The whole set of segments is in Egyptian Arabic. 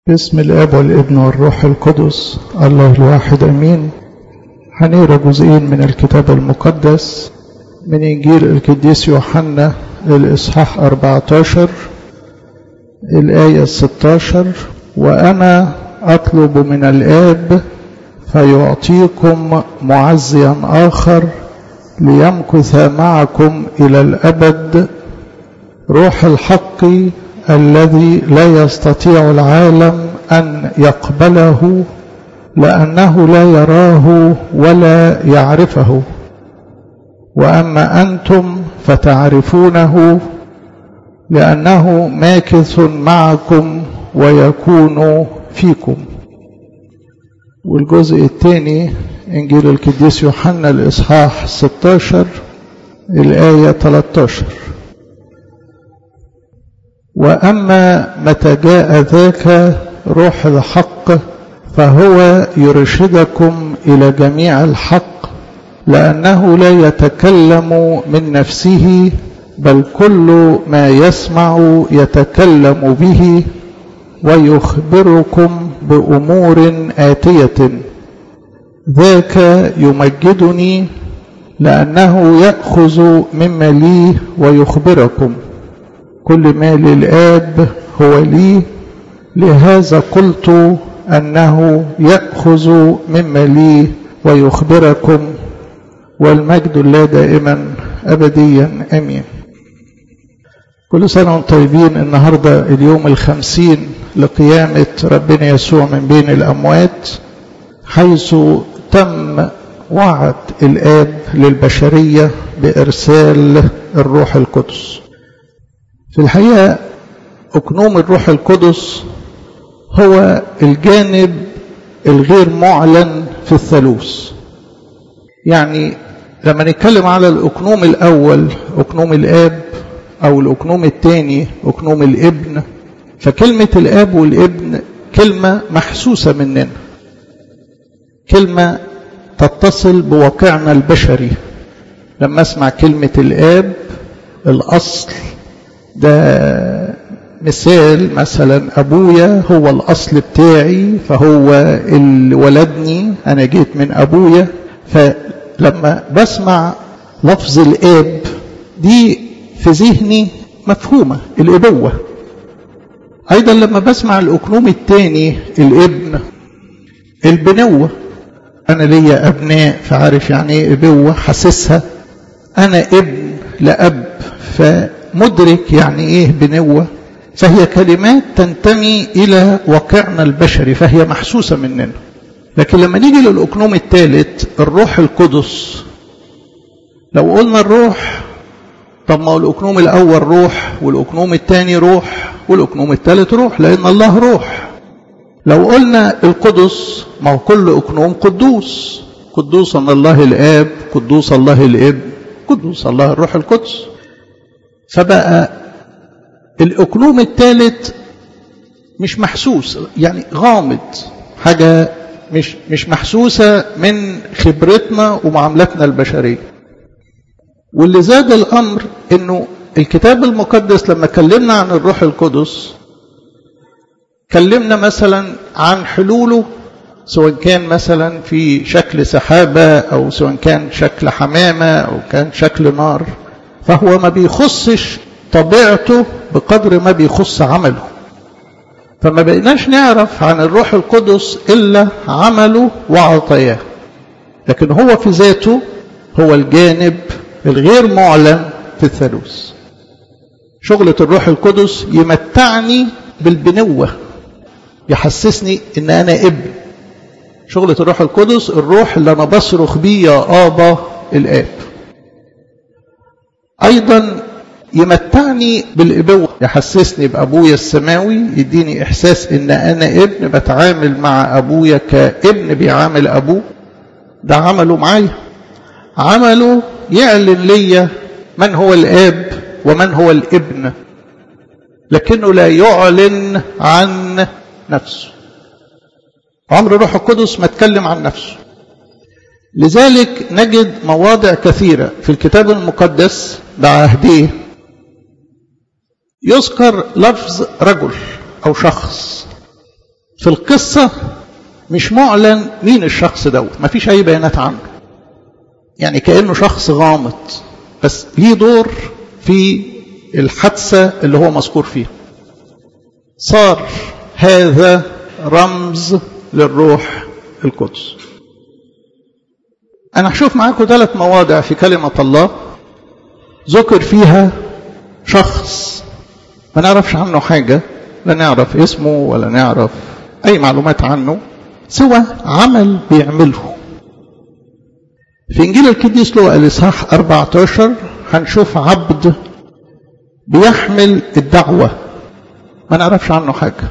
باسم الاب والابن والروح القدس الله الواحد امين هنقرا جزئين من الكتاب المقدس من انجيل القديس يوحنا الاصحاح 14 الايه 16 وانا اطلب من الاب فيعطيكم معزيا اخر ليمكث معكم الى الابد روح الحق الذي لا يستطيع العالم ان يقبله لانه لا يراه ولا يعرفه واما انتم فتعرفونه لانه ماكث معكم ويكون فيكم والجزء الثاني انجيل القديس يوحنا الاصحاح 16 الايه 13 واما متى جاء ذاك روح الحق فهو يرشدكم الى جميع الحق لانه لا يتكلم من نفسه بل كل ما يسمع يتكلم به ويخبركم بامور اتيه ذاك يمجدني لانه ياخذ مما لي ويخبركم كل ما للآب هو لي لهذا قلت أنه يأخذ مما لي ويخبركم والمجد الله دائما أبديا أمين كل سنة وانتم طيبين النهاردة اليوم الخمسين لقيامة ربنا يسوع من بين الأموات حيث تم وعد الآب للبشرية بإرسال الروح القدس في الحقيقة أكنوم الروح القدس هو الجانب الغير معلن في الثالوث يعني لما نتكلم على الأكنوم الأول أكنوم الآب أو الأكنوم الثاني أكنوم الابن فكلمة الآب والابن كلمة محسوسة مننا كلمة تتصل بواقعنا البشري لما أسمع كلمة الآب الأصل ده مثال مثلا ابويا هو الاصل بتاعي فهو اللي ولدني انا جيت من ابويا فلما بسمع لفظ الاب دي في ذهني مفهومه الابوه ايضا لما بسمع الاكنوم الثاني الابن البنوه انا ليا ابناء فعارف يعني ايه ابوه حاسسها انا ابن لاب ف مدرك يعني ايه بنوة فهي كلمات تنتمي الى واقعنا البشري فهي محسوسة مننا لكن لما نيجي للأكنوم الثالث الروح القدس لو قلنا الروح طب ما هو الأكنوم الأول روح والأكنوم الثاني روح والأكنوم الثالث روح لأن الله روح لو قلنا القدس ما هو كل أكنوم قدوس قدوس الله الآب قدوس الله الابن قدوس الله الروح القدس فبقى الأكنوم الثالث مش محسوس يعني غامض حاجة مش مش محسوسة من خبرتنا ومعاملتنا البشرية واللي زاد الأمر إنه الكتاب المقدس لما كلمنا عن الروح القدس كلمنا مثلا عن حلوله سواء كان مثلا في شكل سحابة أو سواء كان شكل حمامة أو كان شكل نار فهو ما بيخصش طبيعته بقدر ما بيخص عمله فما بقيناش نعرف عن الروح القدس إلا عمله وعطاياه لكن هو في ذاته هو الجانب الغير معلن في الثالوث شغلة الروح القدس يمتعني بالبنوة يحسسني ان انا ابن شغلة الروح القدس الروح اللي انا بصرخ بيه يا ابا الاب أيضا يمتعني بالإبوة يحسسني بأبويا السماوي يديني إحساس إن أنا ابن بتعامل مع أبويا كابن بيعامل أبوه ده عمله معايا عمله يعلن لي من هو الآب ومن هو الابن لكنه لا يعلن عن نفسه عمر الروح القدس ما اتكلم عن نفسه لذلك نجد مواضع كثيرة في الكتاب المقدس بعهديه يذكر لفظ رجل أو شخص في القصة مش معلن مين الشخص دوت مفيش أي بيانات عنه يعني كأنه شخص غامض بس ليه دور في الحادثة اللي هو مذكور فيها صار هذا رمز للروح القدس أنا هشوف معاكم ثلاث مواضع في كلمة الله ذكر فيها شخص ما نعرفش عنه حاجة لا نعرف اسمه ولا نعرف أي معلومات عنه سوى عمل بيعمله في إنجيل القديس لوقا الإصحاح 14 هنشوف عبد بيحمل الدعوة ما نعرفش عنه حاجة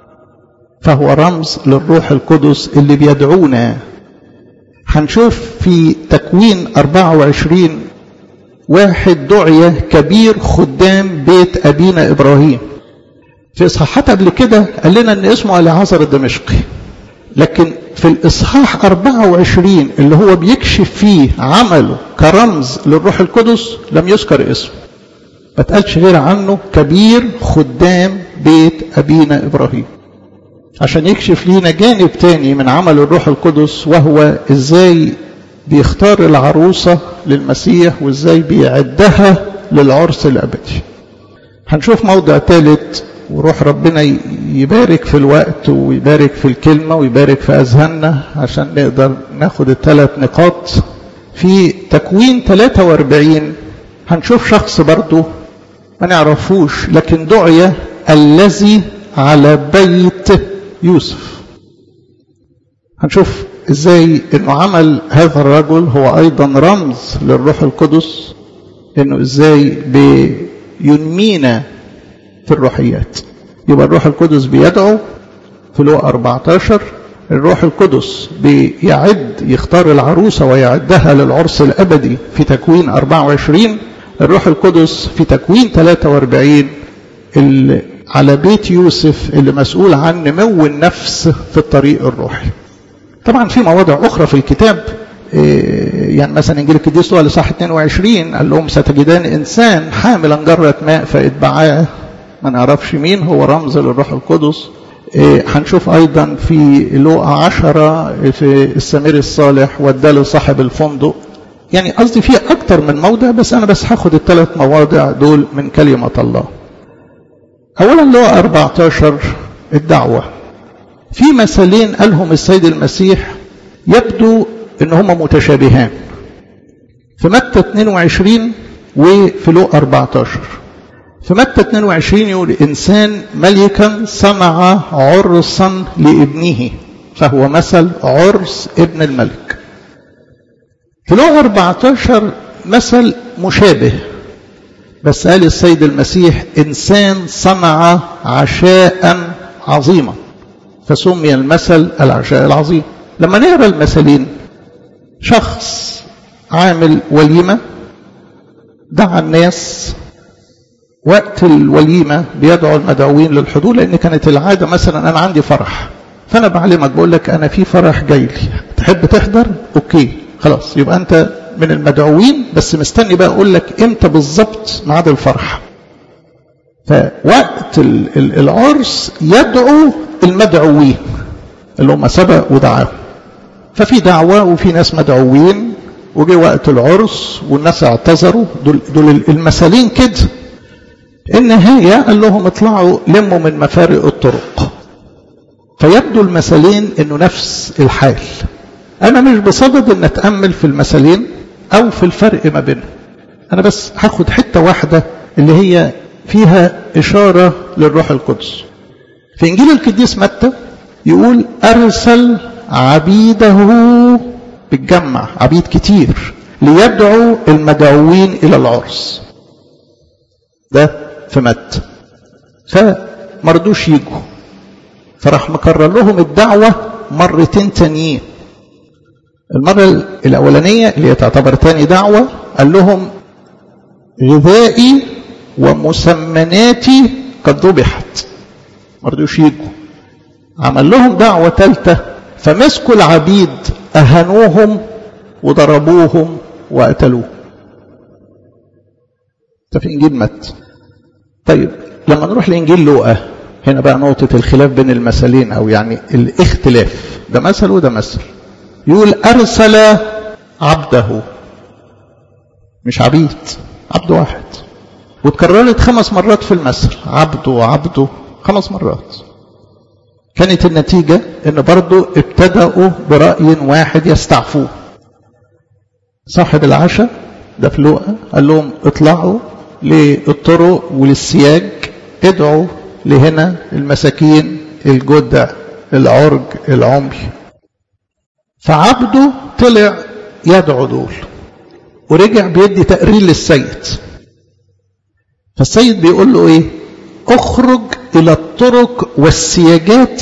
فهو رمز للروح القدس اللي بيدعونا هنشوف في تكوين 24 واحد دعي كبير خدام بيت أبينا إبراهيم في إصحاحات قبل كده قال لنا أن اسمه العازر الدمشقي لكن في الإصحاح 24 اللي هو بيكشف فيه عمله كرمز للروح القدس لم يذكر اسمه ما تقالش غير عنه كبير خدام بيت أبينا إبراهيم عشان يكشف لينا جانب تاني من عمل الروح القدس وهو ازاي بيختار العروسة للمسيح وازاي بيعدها للعرس الأبدي هنشوف موضع ثالث وروح ربنا يبارك في الوقت ويبارك في الكلمة ويبارك في أذهاننا عشان نقدر ناخد الثلاث نقاط في تكوين 43 هنشوف شخص برضه ما نعرفوش لكن دعي الذي على بيت يوسف هنشوف ازاي انه عمل هذا الرجل هو ايضا رمز للروح القدس انه ازاي بينمينا في الروحيات يبقى الروح القدس بيدعو في لوقا 14 الروح القدس بيعد يختار العروسة ويعدها للعرس الأبدي في تكوين 24 الروح القدس في تكوين 43 اللي على بيت يوسف اللي مسؤول عن نمو النفس في الطريق الروحي طبعا في مواضع أخرى في الكتاب يعني مثلا إنجيل القديس لوقا لصح 22 قال لهم ستجدان إنسان حاملا جرة ماء فاتبعاه ما نعرفش مين هو رمز للروح القدس هنشوف أيضا في لوقا 10 في السمير الصالح واداله صاحب الفندق يعني قصدي في أكتر من موضع بس أنا بس هاخد الثلاث مواضع دول من كلمة الله أولا لوقا 14 الدعوة في مثلين قالهم السيد المسيح يبدو ان هما متشابهان في متى 22 وفي لوقا 14 في متى 22 يقول إنسان ملكا صنع عرسا لابنه فهو مثل عرس ابن الملك في لوقا 14 مثل مشابه بس قال السيد المسيح إنسان صنع عشاء عظيما فسمي المثل العشاء العظيم لما نقرا المثلين شخص عامل وليمة دعا الناس وقت الوليمة بيدعو المدعوين للحضور لأن كانت العادة مثلا أنا عندي فرح فأنا بعلمك بقول لك أنا في فرح جاي لي تحب تحضر أوكي خلاص يبقى أنت من المدعوين بس مستني بقى أقول لك إمتى بالظبط ميعاد الفرح فوقت العرس يدعو المدعوين اللي هم سبق ودعاهم ففي دعوة وفي ناس مدعوين وجي وقت العرس والناس اعتذروا دول, دول المثالين كده النهاية قال لهم اطلعوا لموا من مفارق الطرق فيبدو المثلين انه نفس الحال انا مش بصدد ان اتأمل في المثلين او في الفرق ما بينهم انا بس هاخد حتة واحدة اللي هي فيها اشارة للروح القدس في انجيل القديس متى يقول ارسل عبيده بالجمع عبيد كتير ليدعوا المدعوين الى العرس ده في متى فمردوش يجوا فراح مكرر لهم الدعوة مرتين تانيين المرة الأولانية اللي هي تعتبر تاني دعوة قال لهم غذائي ومسمناتي قد ذبحت مرضوش يجوا عمل لهم دعوة ثالثة فمسكوا العبيد أهنوهم وضربوهم وقتلوهم ده في إنجيل متى طيب لما نروح لإنجيل لوقا هنا بقى نقطة الخلاف بين المثلين أو يعني الاختلاف ده مثل وده مثل يقول أرسل عبده مش عبيد عبد واحد وتكررت خمس مرات في المثل عبده عبده خمس مرات كانت النتيجة ان برضو ابتدأوا برأي واحد يستعفوه صاحب العشاء ده في لوقا قال لهم اطلعوا للطرق وللسياج ادعوا لهنا المساكين الجدع العرج العمي فعبده طلع يدعو دول ورجع بيدي تقرير للسيد فالسيد بيقول له ايه اخرج الى الطرق والسياجات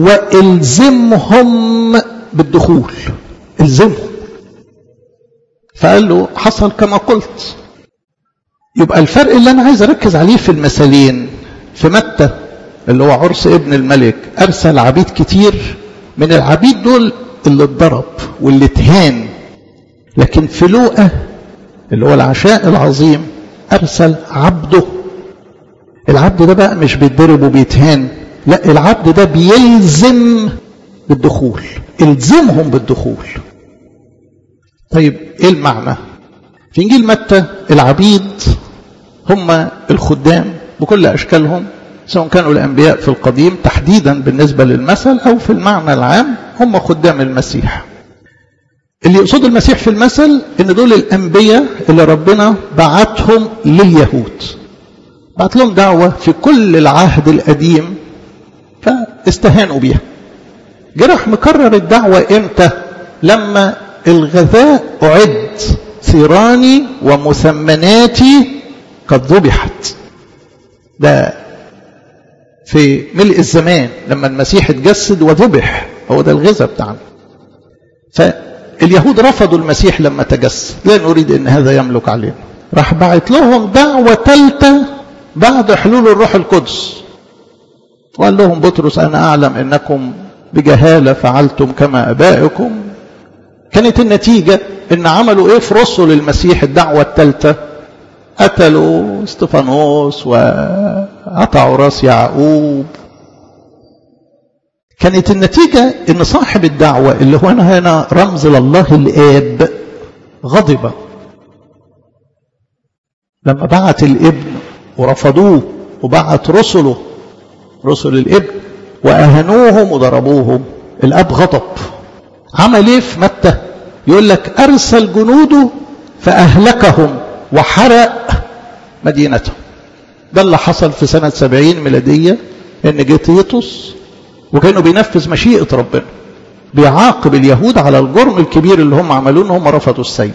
والزمهم بالدخول الزمهم فقال له حصل كما قلت يبقى الفرق اللي انا عايز اركز عليه في المثالين في متى اللي هو عرس ابن الملك ارسل عبيد كتير من العبيد دول اللي اتضرب واللي اتهان لكن في لوقا اللي هو العشاء العظيم ارسل عبده العبد ده بقى مش بيتضرب وبيتهان لا العبد ده بيلزم بالدخول الزمهم بالدخول طيب ايه المعنى في انجيل متى العبيد هم الخدام بكل اشكالهم سواء كانوا الانبياء في القديم تحديدا بالنسبه للمثل او في المعنى العام هم خدام المسيح اللي يقصد المسيح في المثل ان دول الانبياء اللي ربنا بعتهم لليهود بعت لهم دعوه في كل العهد القديم فاستهانوا بيها جرح مكرر الدعوه امتى لما الغذاء اعد ثيراني ومثمناتي قد ذبحت ده في ملء الزمان لما المسيح اتجسد وذبح هو ده الغذاء بتاعنا فاليهود رفضوا المسيح لما تجسد لا نريد ان هذا يملك علينا راح بعت لهم دعوة ثالثة بعد حلول الروح القدس وقال لهم بطرس انا اعلم انكم بجهالة فعلتم كما ابائكم كانت النتيجة ان عملوا ايه في رسل المسيح الدعوة الثالثة قتلوا استفانوس وقطعوا راس يعقوب كانت النتيجة ان صاحب الدعوة اللي هو هنا هنا رمز لله الاب غضب لما بعت الابن ورفضوه وبعت رسله رسل الابن واهانوهم وضربوهم الاب غضب عمل ايه في متى يقول لك ارسل جنوده فاهلكهم وحرق مدينتهم ده اللي حصل في سنة سبعين ميلادية ان جه تيتوس وكانوا بينفذ مشيئة ربنا بيعاقب اليهود على الجرم الكبير اللي هم عملوه ان هم رفضوا السيد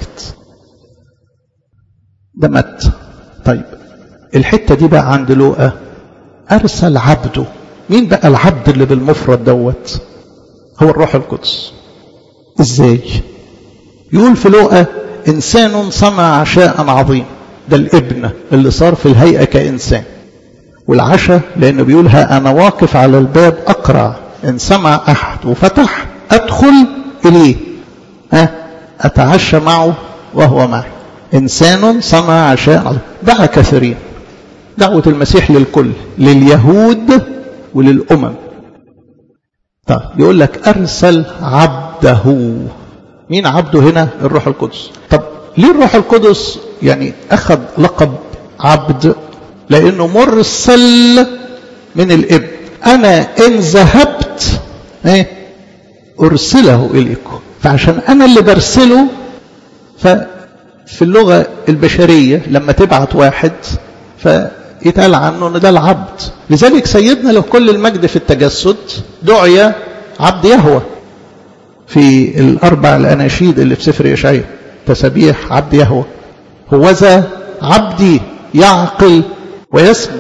ده مات طيب الحتة دي بقى عند لوقا ارسل عبده مين بقى العبد اللي بالمفرد دوت هو الروح القدس ازاي يقول في لوقا إنسان صنع عشاء عظيم ده الابن اللي صار في الهيئة كإنسان والعشاء لأنه بيقول ها أنا واقف على الباب أقرع إن سمع أحد وفتح أدخل إليه ها أتعشى معه وهو معي إنسان صنع عشاء عظيم دعا كثيرين دعوة المسيح للكل لليهود وللأمم طيب يقول لك أرسل عبده مين عبده هنا الروح القدس طب ليه الروح القدس يعني أخذ لقب عبد لأنه مرسل من الابن أنا إن ذهبت إيه أرسله إليكم فعشان أنا اللي برسله ففي اللغة البشرية لما تبعت واحد فيتقال عنه ان ده العبد لذلك سيدنا له كل المجد في التجسد دعي عبد يهوه في الأربع الأناشيد اللي في سفر يشعيا تسبيح عبد يهوه هوذا عبدي يعقل ويسمع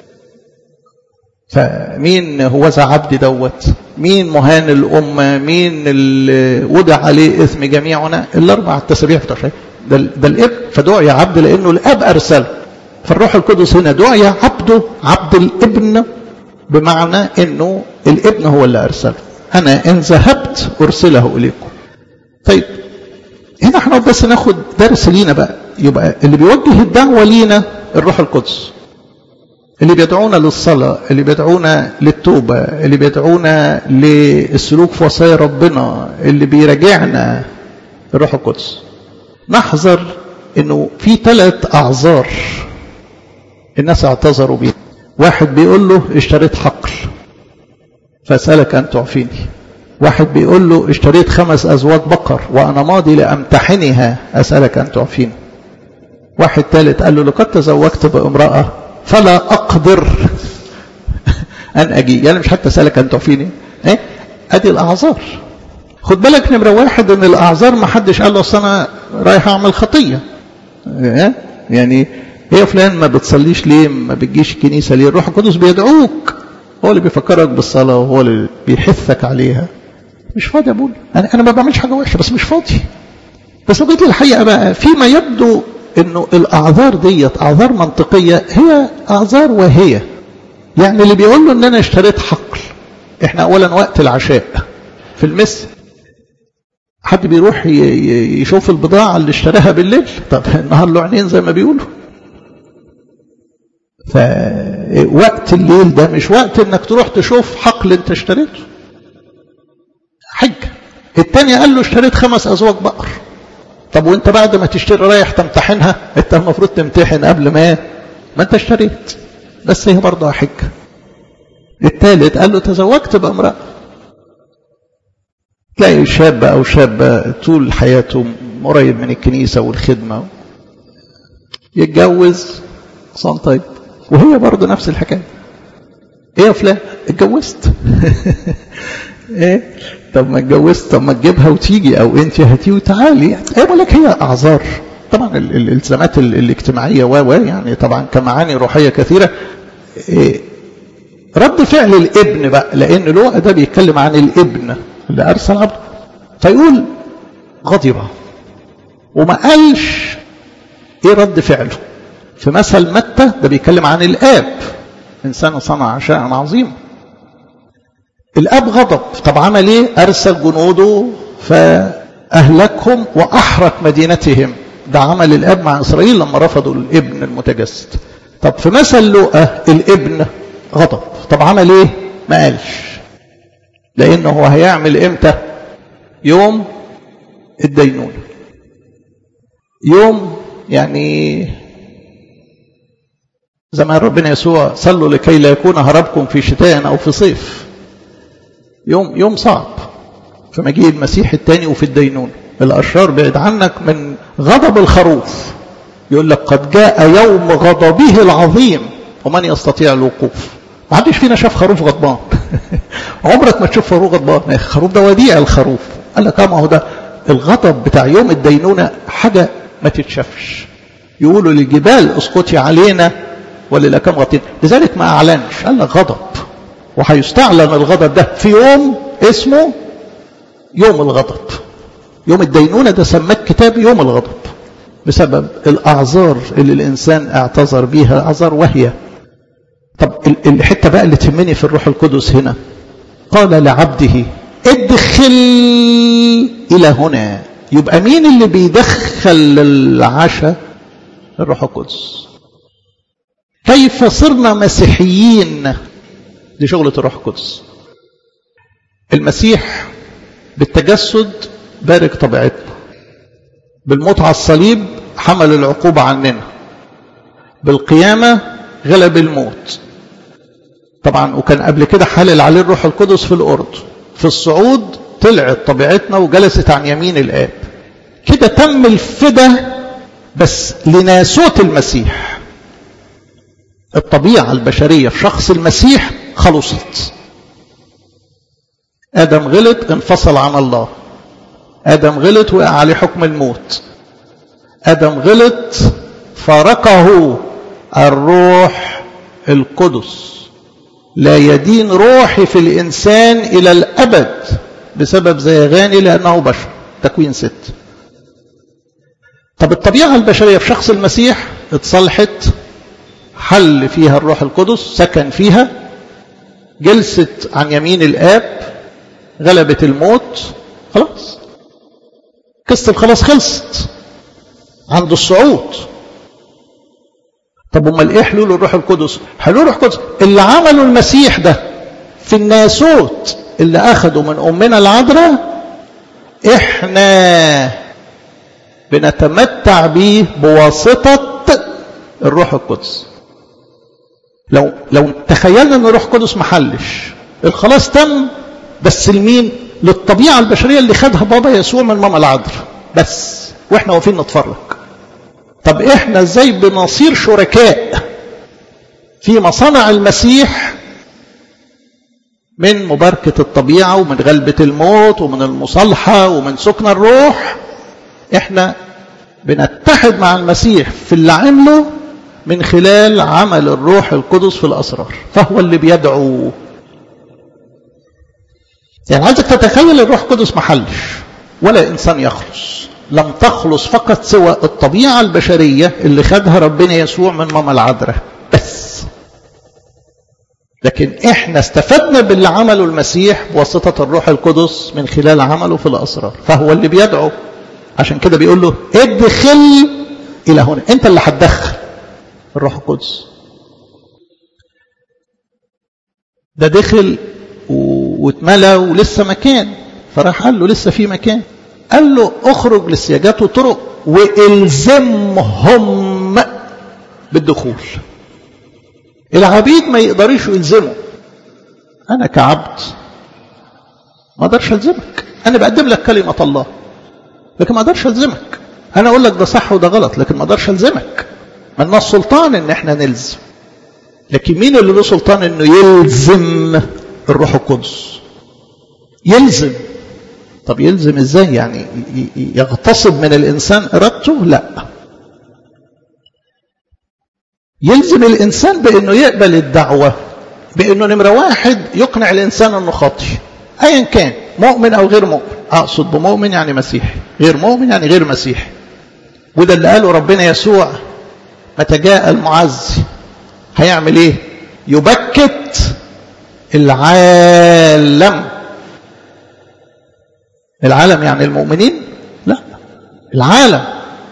فمين هوذا عبدي دوت مين مهان الأمة مين اللي وضع عليه إثم جميعنا الأربع التسبيح بتوع ده, ده الابن فدعي عبد لأنه الأب أرسله فالروح القدس هنا دعي عبده عبد الابن بمعنى أنه الابن هو اللي أرسله أنا إن ذهبت أرسله إليكم طيب هنا احنا بس ناخد درس لينا بقى يبقى اللي بيوجه الدعوة لينا الروح القدس اللي بيدعونا للصلاة اللي بيدعونا للتوبة اللي بيدعونا للسلوك في وصايا ربنا اللي بيراجعنا الروح القدس نحذر انه في ثلاث اعذار الناس اعتذروا بيه واحد بيقول له اشتريت حقل فاسالك ان تعفيني واحد بيقول له اشتريت خمس ازواج بقر وانا ماضي لامتحنها اسالك ان تعفيني واحد ثالث قال له لقد تزوجت بامراه فلا اقدر ان اجي يعني مش حتى اسالك ان تعفيني ايه ادي الاعذار خد بالك نمرة واحد ان الاعذار ما حدش قال له اصل انا رايح اعمل خطية إيه؟ يعني ايه فلان ما بتصليش ليه ما بتجيش الكنيسة ليه الروح القدس بيدعوك هو اللي بيفكرك بالصلاة وهو اللي بيحثك عليها مش فاضي يا ابونا انا انا ما بعملش حاجة وحشة بس مش فاضي بس لو جيت للحقيقة بقى فيما يبدو انه الاعذار ديت اعذار منطقية هي اعذار واهية يعني اللي بيقول له ان انا اشتريت حقل احنا اولا وقت العشاء في المس حد بيروح يشوف البضاعة اللي اشتراها بالليل طب النهار له عينين زي ما بيقولوا فوقت الليل ده مش وقت انك تروح تشوف حقل انت اشتريته حجة التاني قال له اشتريت خمس ازواج بقر طب وانت بعد ما تشتري رايح تمتحنها انت المفروض تمتحن قبل ما ما انت اشتريت بس هي برضه حجة الثالث قال له تزوجت بامرأة تلاقي شاب أو شابة طول حياته قريب من الكنيسة والخدمة يتجوز صان طيب وهي برضه نفس الحكاية ايه يا فلان اتجوزت ايه طب ما اتجوزت طب ما تجيبها وتيجي او انت هاتي وتعالي ايه بقول لك هي اعذار طبعا الالتزامات الاجتماعيه و يعني طبعا كمعاني روحيه كثيره إيه رد فعل الابن بقى لان لوقا ده بيتكلم عن الابن اللي ارسل عبده فيقول غضب وما قالش ايه رد فعله في مثل متى ده بيتكلم عن الاب انسان صنع شيئا عظيما الاب غضب طب عمل ايه ارسل جنوده فاهلكهم واحرق مدينتهم ده عمل الاب مع اسرائيل لما رفضوا الابن المتجسد طب في مثل لوقا الابن غضب طب عمل ايه ما قالش لانه هو هيعمل امتى يوم الدينونة يوم يعني زمان ربنا يسوع صلوا لكي لا يكون هربكم في شتاء او في صيف يوم يوم صعب في مجيء المسيح الثاني وفي الدينونة الاشرار بعد عنك من غضب الخروف يقول لك قد جاء يوم غضبه العظيم ومن يستطيع الوقوف ما حدش فينا شاف خروف غضبان عمرك ما تشوف خروف غضبان الخروف ده وديع الخروف قال لك ما هو ده الغضب بتاع يوم الدينونة حاجة ما تتشافش يقولوا للجبال اسقطي علينا وللأكام غطين لذلك ما أعلنش قال لك غضب وهيستعلن الغضب ده في يوم اسمه يوم الغضب يوم الدينونة ده سماه الكتاب يوم الغضب بسبب الأعذار اللي الإنسان اعتذر بيها أعذار وهي طب الحتة بقى اللي تهمني في الروح القدس هنا قال لعبده ادخل إلى هنا يبقى مين اللي بيدخل العشاء الروح القدس كيف صرنا مسيحيين دي شغلة الروح القدس المسيح بالتجسد بارك طبيعتنا بالموت على الصليب حمل العقوبة عننا بالقيامة غلب الموت طبعا وكان قبل كده حلل عليه الروح القدس في الأرض في الصعود طلعت طبيعتنا وجلست عن يمين الآب كده تم الفدا بس لناسوت المسيح الطبيعة البشرية في شخص المسيح خلصت آدم غلط انفصل عن الله آدم غلط وقع عليه حكم الموت آدم غلط فارقه الروح القدس لا يدين روحي في الإنسان إلى الأبد بسبب زيغاني لأنه بشر تكوين ست طب الطبيعة البشرية في شخص المسيح اتصلحت حل فيها الروح القدس سكن فيها جلست عن يمين الآب غلبت الموت خلاص قصة الخلاص خلصت عند الصعود طب امال ايه حلول الروح القدس حلول الروح القدس اللي عمله المسيح ده في الناسوت اللي اخده من امنا العذراء احنا بنتمتع بيه بواسطه الروح القدس لو لو تخيلنا ان الروح القدس محلش الخلاص تم بس لمين للطبيعه البشريه اللي خدها بابا يسوع من ماما العذراء بس واحنا واقفين نتفرج طب احنا ازاي بنصير شركاء في مصانع المسيح من مباركة الطبيعة ومن غلبة الموت ومن المصالحة ومن سكن الروح احنا بنتحد مع المسيح في اللي عمله من خلال عمل الروح القدس في الأسرار فهو اللي بيدعو يعني عايزك تتخيل الروح القدس محلش ولا إنسان يخلص لم تخلص فقط سوى الطبيعة البشرية اللي خدها ربنا يسوع من ماما العذراء بس لكن احنا استفدنا باللي عمله المسيح بواسطة الروح القدس من خلال عمله في الأسرار فهو اللي بيدعو عشان كده بيقول له ادخل إلى هنا انت اللي هتدخل الروح القدس ده دخل واتملى ولسه مكان فراح قال له لسه في مكان قال له اخرج للسياجات والطرق والزمهم بالدخول العبيد ما يقدرش يلزموا انا كعبد ما اقدرش الزمك انا بقدم لك كلمه الله لكن ما اقدرش الزمك انا اقول لك ده صح وده غلط لكن ما اقدرش الزمك مالنا السلطان ان احنا نلزم لكن مين اللي له سلطان انه يلزم الروح القدس يلزم طب يلزم ازاي يعني يغتصب من الانسان ارادته لا يلزم الانسان بانه يقبل الدعوه بانه نمره واحد يقنع الانسان انه خاطي ايا كان مؤمن او غير مؤمن اقصد بمؤمن يعني مسيحي غير مؤمن يعني غير مسيحي وده اللي قاله ربنا يسوع متى جاء المعزي هيعمل ايه يبكت العالم العالم يعني المؤمنين لا العالم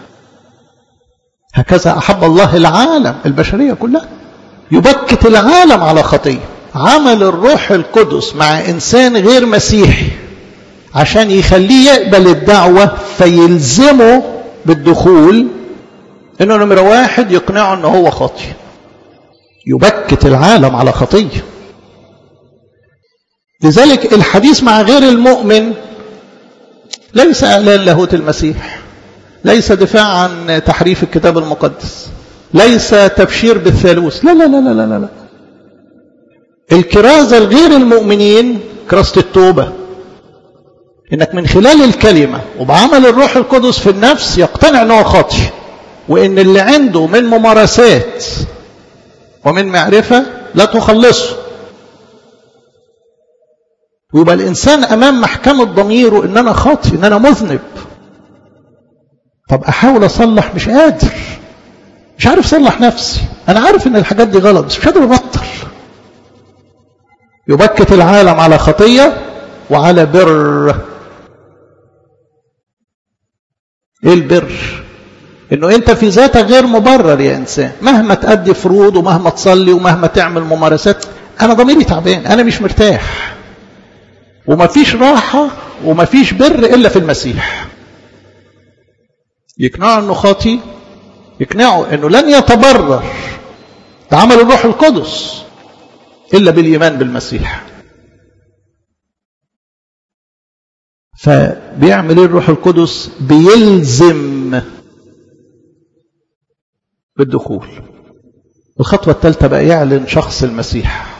هكذا أحب الله العالم البشرية كلها يبكت العالم على خطية عمل الروح القدس مع إنسان غير مسيحي عشان يخليه يقبل الدعوة فيلزمه بالدخول انه نمرة واحد يقنعه انه هو خاطي يبكت العالم على خطية لذلك الحديث مع غير المؤمن ليس اعلان لاهوت المسيح ليس دفاع عن تحريف الكتاب المقدس ليس تبشير بالثالوث لا لا لا لا لا لا الكرازة الغير المؤمنين كرازة التوبة انك من خلال الكلمة وبعمل الروح القدس في النفس يقتنع انه خاطئ وان اللي عنده من ممارسات ومن معرفة لا تخلصه ويبقى الانسان امام محكمة ضميره ان انا خاطئ ان انا مذنب طب احاول اصلح مش قادر مش عارف اصلح نفسي انا عارف ان الحاجات دي غلط بس مش قادر ابطل يبكت العالم على خطية وعلى بر ايه البر انه انت في ذاتك غير مبرر يا انسان مهما تأدي فروض ومهما تصلي ومهما تعمل ممارسات انا ضميري تعبان انا مش مرتاح ومفيش راحة ومفيش بر الا في المسيح يقنعه انه خاطي يقنعه انه لن يتبرر بعمل الروح القدس الا بالايمان بالمسيح فبيعمل ايه الروح القدس بيلزم بالدخول الخطوة الثالثة بقى يعلن شخص المسيح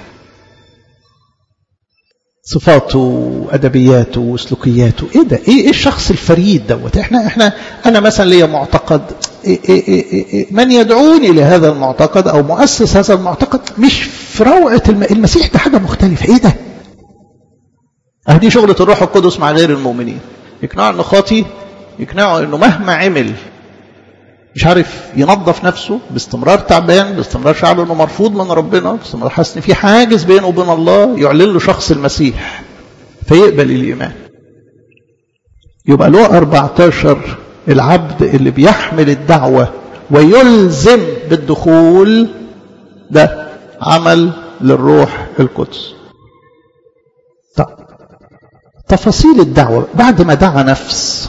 صفاته وادبياته وسلوكياته ايه ده ايه, إيه الشخص الفريد دوت احنا احنا انا مثلا ليا معتقد إيه إيه إيه إيه من يدعوني لهذا المعتقد او مؤسس هذا المعتقد مش في روعه المسيح ده حاجه مختلفه ايه ده دي شغله الروح القدس مع غير المؤمنين يقنعه انه خاطي يقنعه انه مهما عمل مش عارف ينظف نفسه باستمرار تعبان باستمرار شعره انه مرفوض من ربنا باستمرار حاسس ان في حاجز بينه وبين الله يعلن له شخص المسيح فيقبل الايمان يبقى له 14 العبد اللي بيحمل الدعوه ويلزم بالدخول ده عمل للروح القدس طب تفاصيل الدعوة بعد ما دعا نفس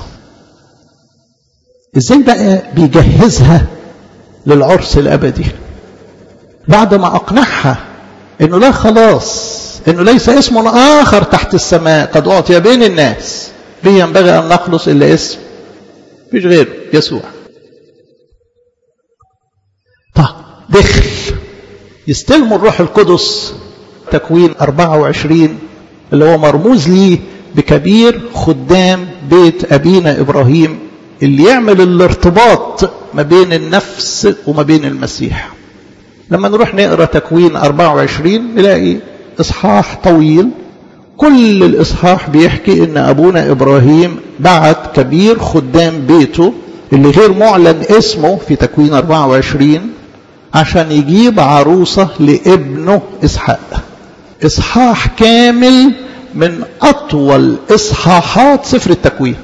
ازاي بقى بيجهزها للعرس الابدي بعد ما اقنعها انه لا خلاص انه ليس اسم اخر تحت السماء قد اعطي بين الناس به ينبغي ان نخلص الا اسم مفيش غيره يسوع طب دخل يستلموا الروح القدس تكوين 24 اللي هو مرموز ليه بكبير خدام بيت أبينا إبراهيم اللي يعمل الارتباط ما بين النفس وما بين المسيح لما نروح نقرأ تكوين 24 نلاقي إصحاح طويل كل الإصحاح بيحكي إن أبونا إبراهيم بعت كبير خدام بيته اللي غير معلن اسمه في تكوين 24 عشان يجيب عروسة لابنه إسحاق إصحاح كامل من أطول إصحاحات سفر التكوين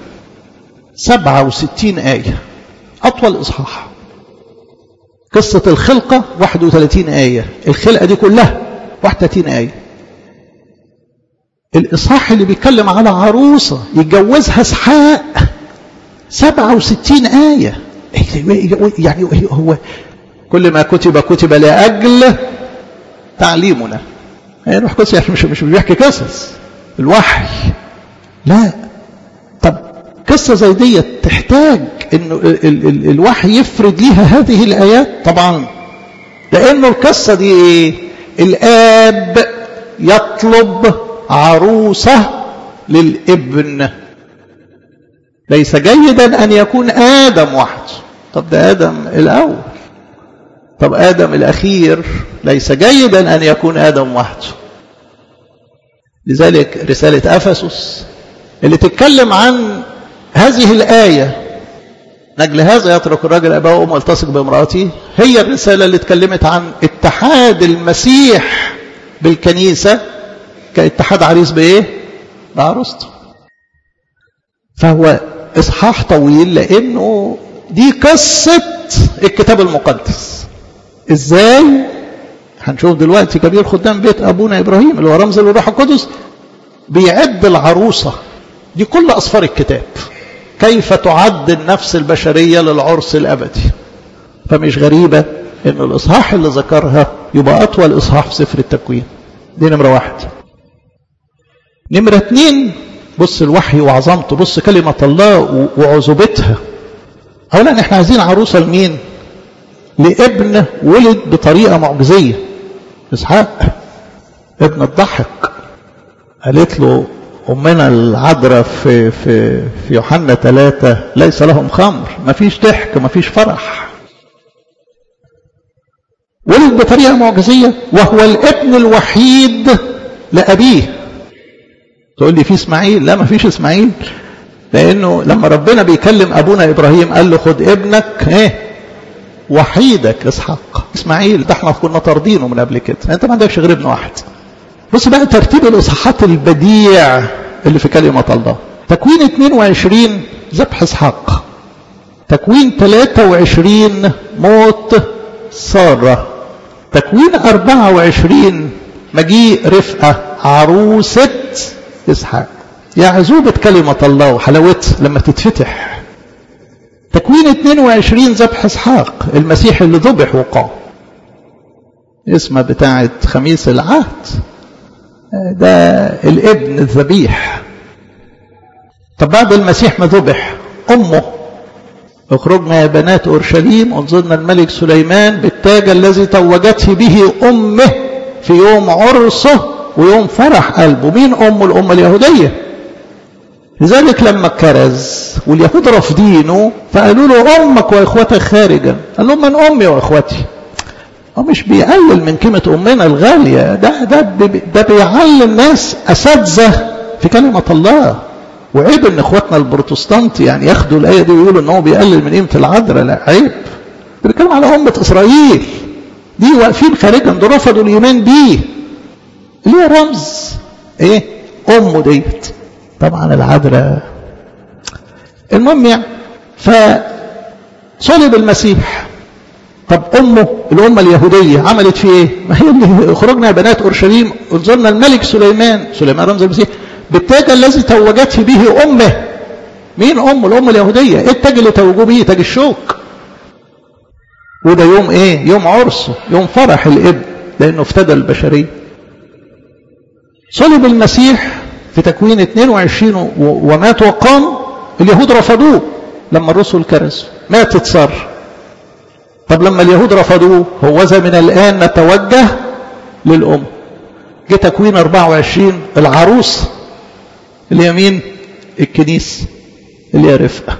67 آية أطول إصحاح قصة الخلقة 31 آية الخلقة دي كلها 31 آية الإصحاح اللي بيتكلم على عروسة يتجوزها إسحاق 67 آية يعني هو كل ما كتب كتب لأجل تعليمنا يعني روح قدس يعني مش مش بيحكي قصص الوحي لا طب قصة زي دي تحتاج انه ال ال الوحي يفرد ليها هذه الآيات طبعا لأنه القصة دي ايه الآب يطلب عروسة للابن ليس جيدا أن يكون آدم وحده طب ده آدم الأول طب آدم الأخير ليس جيدا أن يكون آدم وحده لذلك رسالة أفسس اللي تتكلم عن هذه الآية نجل هذا يترك الرجل أباه وأمه والتصق بامرأته هي الرسالة اللي اتكلمت عن اتحاد المسيح بالكنيسة كاتحاد عريس بإيه؟ بعروسته فهو إصحاح طويل لأنه دي قصة الكتاب المقدس إزاي هنشوف دلوقتي كبير خدام بيت أبونا إبراهيم اللي هو رمز للروح القدس بيعد العروسة دي كل أصفار الكتاب كيف تعد النفس البشرية للعرس الأبدي فمش غريبة أن الإصحاح اللي ذكرها يبقى أطول إصحاح في سفر التكوين دي نمرة واحد نمرة اتنين بص الوحي وعظمته بص كلمة الله وعذوبتها أولا احنا عايزين عروسة لمين لابن ولد بطريقة معجزية إسحاق ابن الضحك قالت له أمنا العذراء في في في يوحنا ثلاثة ليس لهم خمر ما فيش ضحك ما فيش فرح ولد بطريقة معجزية وهو الابن الوحيد لأبيه تقول لي في إسماعيل لا ما فيش إسماعيل لأنه لما ربنا بيكلم أبونا إبراهيم قال له خد ابنك ايه وحيدك إسحاق إسماعيل ده احنا كنا طاردينه من قبل كده أنت ما عندكش غير ابن واحد بص بقى ترتيب الإصحاحات البديع اللي في كلمة الله تكوين 22 ذبح إسحاق تكوين 23 موت سارة تكوين 24 مجيء رفقة عروسة إسحاق يا عزوبة كلمة الله وحلاوتها لما تتفتح تكوين 22 ذبح إسحاق المسيح اللي ذبح وقام اسمها بتاعة خميس العهد ده الابن الذبيح طب بعد المسيح ما ذبح أمه اخرجنا يا بنات أورشليم انظرنا الملك سليمان بالتاج الذي توجته به أمه في يوم عرسه ويوم فرح قلبه مين أمه الأمة اليهودية لذلك لما كرز واليهود رافضينه فقالوا له أمك وإخوتك خارجا قال لهم من أمي وإخوتي هو مش بيقلل من قيمة أمنا الغالية ده ده ده بيعلم ناس أساتذة في كلمة الله وعيب ان اخواتنا البروتستانت يعني ياخدوا الايه دي ويقولوا ان هو بيقلل من قيمه العذراء لا عيب بيتكلم على امه اسرائيل دي واقفين خارجا دول رفضوا الايمان بيه اللي هو رمز ايه امه ديت طبعا العذراء المهم يعني فصلب المسيح طب امه الامه اليهوديه عملت فيه ايه؟ ما هي اللي خرجنا يا بنات اورشليم انظرنا الملك سليمان سليمان رمز المسيح بالتاج الذي توجت به امه مين امه الام اليهوديه ايه التاج اللي توجوه به تاج الشوك وده يوم ايه يوم عرسه يوم فرح الابن لانه افتدى البشريه صلب المسيح في تكوين 22 ومات وقام اليهود رفضوه لما الرسل كرسوا ماتت سار طب لما اليهود رفضوه هوذا من الآن نتوجه للأم جه تكوين 24 العروس اللي هي مين الكنيسة اللي هي رفقة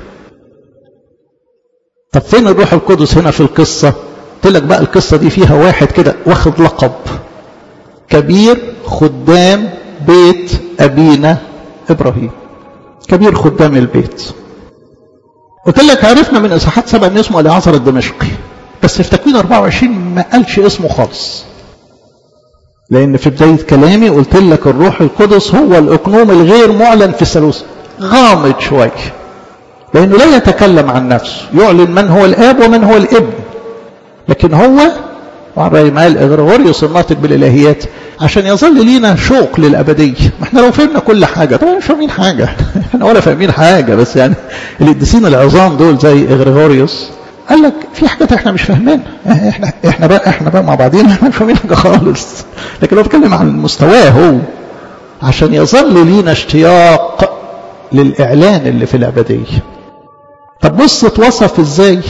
طب فين الروح القدس هنا في القصة قلت لك بقى القصة دي فيها واحد كده واخد لقب كبير خدام بيت أبينا إبراهيم كبير خدام البيت قلت لك عرفنا من إصحاحات سبع إن اسمه العصر الدمشقي بس في تكوين 24 ما قالش اسمه خالص لأن في بداية كلامي قلت لك الروح القدس هو الإقنوم الغير معلن في الثالوث غامض شوية لأنه لا يتكلم عن نفسه يعلن من هو الآب ومن هو الابن لكن هو وعن رأي ما قال إغريغوريوس الناطق بالإلهيات عشان يظل لينا شوق للأبدية ما احنا لو فهمنا كل حاجة طبعا مش فاهمين حاجة احنا ولا فاهمين حاجة بس يعني القديسين العظام دول زي إغريغوريوس قال لك في حاجات احنا مش فاهمينها احنا احنا بقى احنا بقى مع بعضينا احنا مش فاهمين حاجه خالص لكن لو بتكلم عن مستواه هو عشان يظل لينا اشتياق للاعلان اللي في الابديه طب بص اتوصف ازاي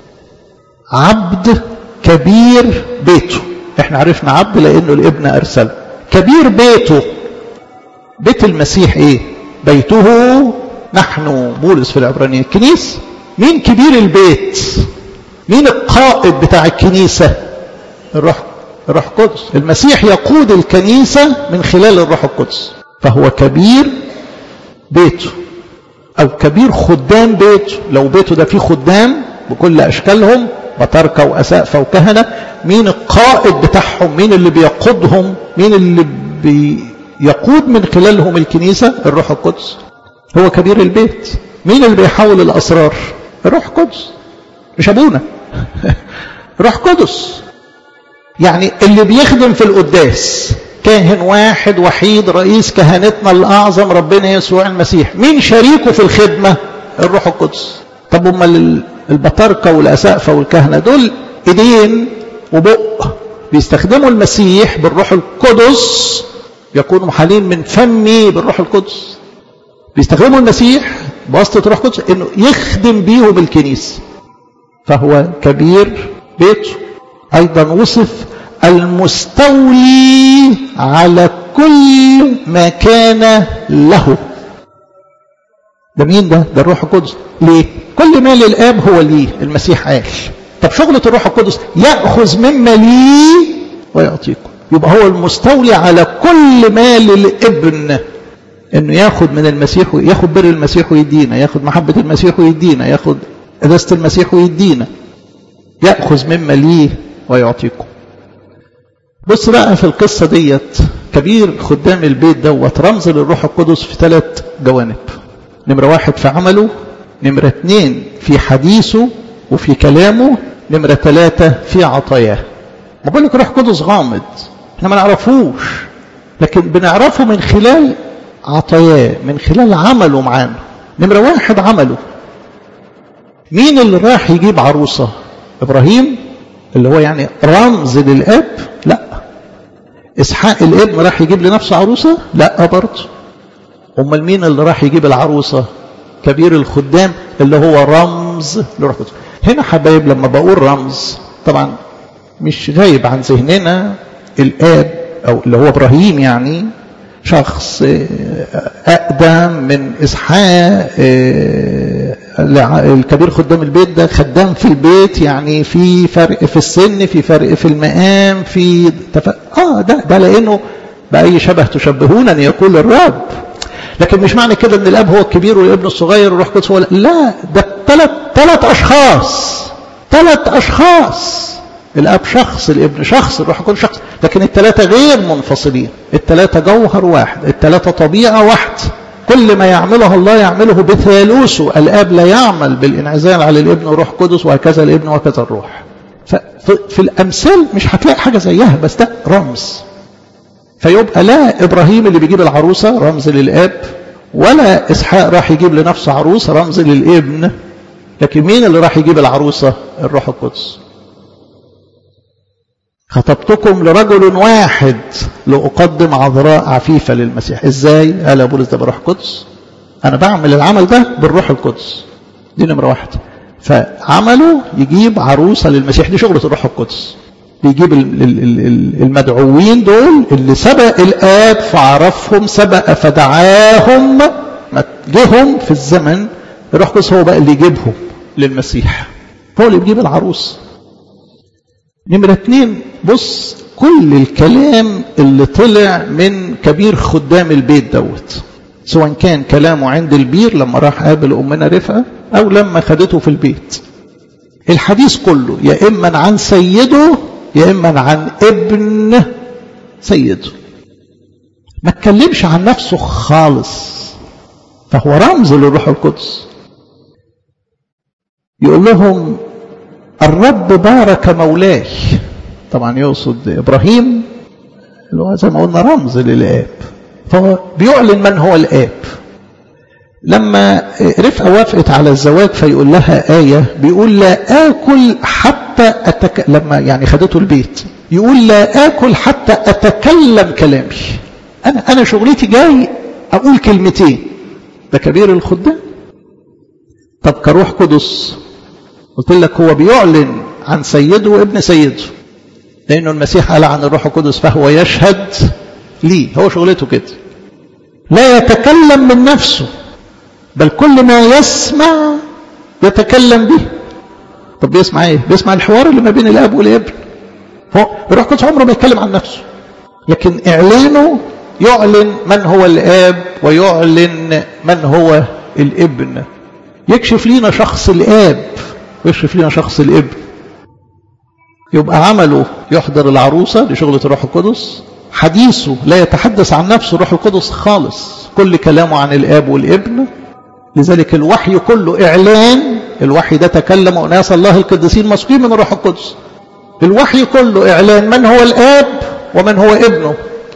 عبد كبير بيته احنا عرفنا عبد لانه الابن ارسله كبير بيته بيت المسيح ايه بيته نحن بولس في العبرانيين الكنيسه مين كبير البيت مين القائد بتاع الكنيسة الروح الروح القدس المسيح يقود الكنيسة من خلال الروح القدس فهو كبير بيته أو كبير خدام بيته لو بيته ده فيه خدام بكل أشكالهم وتركة وأسقفة وكهنة مين القائد بتاعهم مين اللي بيقودهم مين اللي بيقود من خلالهم الكنيسة الروح القدس هو كبير البيت مين اللي بيحول الأسرار الروح القدس مش أبونا روح قدس يعني اللي بيخدم في القداس كاهن واحد وحيد رئيس كهنتنا الأعظم ربنا يسوع المسيح مين شريكه في الخدمة الروح القدس طب امال البطاركة والأسقفة والكهنة دول ايدين وبق بيستخدموا المسيح بالروح القدس يكونوا محالين من فمي بالروح القدس بيستخدموا المسيح بواسطة الروح القدس انه يخدم بيهم الكنيسة فهو كبير بيته ايضا وصف المستولي على كل ما كان له ده مين ده ده الروح القدس ليه كل ما للاب هو ليه المسيح قال طب شغلة الروح القدس يأخذ مما ليه ويعطيكم يبقى هو المستولي على كل ما للابن انه ياخد من المسيح ياخد بر المسيح ويدينا ياخد محبة المسيح ويدينا ياخد قداسة المسيح ويدينا يأخذ مما ليه ويعطيكم بص بقى في القصة ديت كبير خدام البيت دوت رمز للروح القدس في ثلاث جوانب نمرة واحد في عمله نمرة اتنين في حديثه وفي كلامه نمرة ثلاثة في عطاياه ما بقول لك روح قدس غامض احنا ما نعرفوش لكن بنعرفه من خلال عطاياه من خلال عمله معانا نمرة واحد عمله مين اللي راح يجيب عروسة إبراهيم اللي هو يعني رمز للأب لا إسحاق الابن راح يجيب لنفسه عروسة لا برضه أمال مين اللي راح يجيب العروسة كبير الخدام اللي هو رمز لروح القدس هنا حبايب لما بقول رمز طبعا مش غايب عن ذهننا الآب أو اللي هو إبراهيم يعني شخص أقدم من إسحاق الكبير خدام البيت ده خدام في البيت يعني في فرق في السن في فرق في المقام في تف... اه ده ده لانه باي شبه تشبهون ان يقول الرب لكن مش معنى كده ان الاب هو الكبير والابن الصغير والروح القدس هو لا ده ثلاث ثلاث اشخاص ثلاث اشخاص الاب شخص الابن شخص الروح القدس شخص لكن الثلاثه غير منفصلين الثلاثه جوهر واحد الثلاثه طبيعه واحده كل ما يعمله الله يعمله بثالوثه الاب لا يعمل بالانعزال على الابن والروح القدس وهكذا الابن وهكذا الروح ففي الامثال مش هتلاقي حاجه زيها بس ده رمز فيبقى لا ابراهيم اللي بيجيب العروسه رمز للاب ولا اسحاق راح يجيب لنفسه عروسه رمز للابن لكن مين اللي راح يجيب العروسه الروح القدس خطبتكم لرجل واحد لأقدم عذراء عفيفة للمسيح ازاي قال بولس ده بروح القدس انا بعمل العمل ده بالروح القدس دي نمرة واحد فعمله يجيب عروسة للمسيح دي شغلة الروح القدس بيجيب المدعوين دول اللي سبق الآب فعرفهم سبق فدعاهم جهم في الزمن الروح القدس هو بقى اللي يجيبهم للمسيح هو اللي بيجيب العروس نمرة اتنين بص كل الكلام اللي طلع من كبير خدام البيت دوت سواء كان كلامه عند البير لما راح قابل أمنا رفقة أو لما خدته في البيت الحديث كله يا إما عن سيده يا إما عن ابن سيده ما اتكلمش عن نفسه خالص فهو رمز للروح القدس يقول لهم الرب بارك مولاي طبعا يقصد إبراهيم اللي هو زي ما قلنا رمز للآب فهو بيعلن من هو الآب لما رفقة وافقت على الزواج فيقول لها آية بيقول لا آكل حتى أتك... لما يعني خدته البيت يقول لا آكل حتى أتكلم كلامي أنا أنا شغلتي جاي أقول كلمتين ده كبير الخدام طب كروح قدس قلت لك هو بيعلن عن سيده وابن سيده لأنه المسيح قال عن الروح القدس فهو يشهد لي هو شغلته كده لا يتكلم من نفسه بل كل ما يسمع يتكلم به طب بيسمع ايه بيسمع الحوار اللي ما بين الاب والابن هو الروح القدس عمره ما يتكلم عن نفسه لكن اعلانه يعلن من هو الاب ويعلن من هو الابن يكشف لينا شخص الاب ويكشف لينا شخص الابن يبقى عمله يحضر العروسة لشغلة الروح القدس حديثه لا يتحدث عن نفسه الروح القدس خالص كل كلامه عن الآب والابن لذلك الوحي كله إعلان الوحي ده تكلم أناس الله القديسين مسقين من الروح القدس الوحي كله إعلان من هو الآب ومن هو ابنه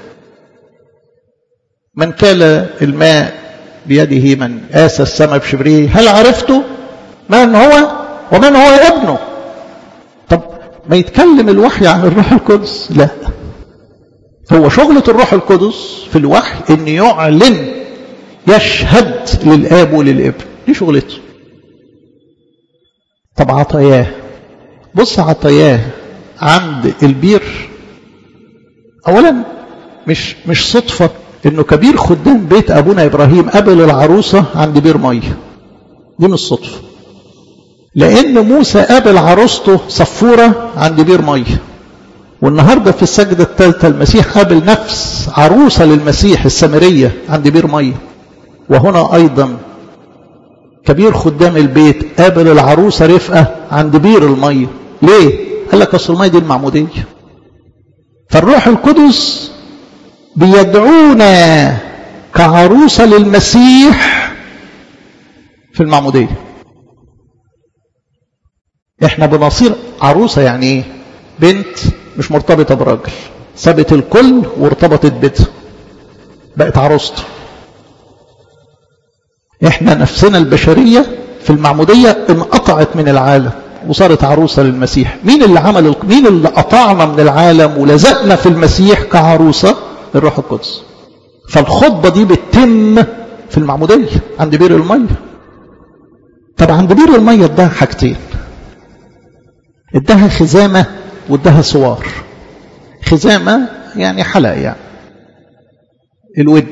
من كال الماء بيده من آسى السماء بشبره هل عرفته من هو ومن هو ابنه طب ما يتكلم الوحي عن الروح القدس لا هو شغلة الروح القدس في الوحي ان يعلن يشهد للاب وللابن دي شغلته طب عطاياه بص عطاياه عند البير اولا مش مش صدفة انه كبير خدام بيت ابونا ابراهيم قبل العروسة عند بير مية دي مش صدفة لان موسى قابل عروسته صفورة عند بير مية والنهاردة في السجدة الثالثة المسيح قابل نفس عروسة للمسيح السامرية عند بير مية وهنا أيضا كبير خدام البيت قابل العروسة رفقة عند بير المية ليه؟ قال لك أصل المية دي المعمودية فالروح القدس بيدعونا كعروسة للمسيح في المعمودية احنا بنصير عروسة يعني ايه بنت مش مرتبطة براجل سابت الكل وارتبطت بيتها بقت عروسته احنا نفسنا البشرية في المعمودية انقطعت من العالم وصارت عروسة للمسيح مين اللي عمل مين اللي قطعنا من العالم ولزقنا في المسيح كعروسة الروح القدس فالخطبة دي بتتم في المعمودية عند بير المية طب عند بير المية اداها حاجتين اداها خزامة واداها صوار خزامة يعني حلق يعني الود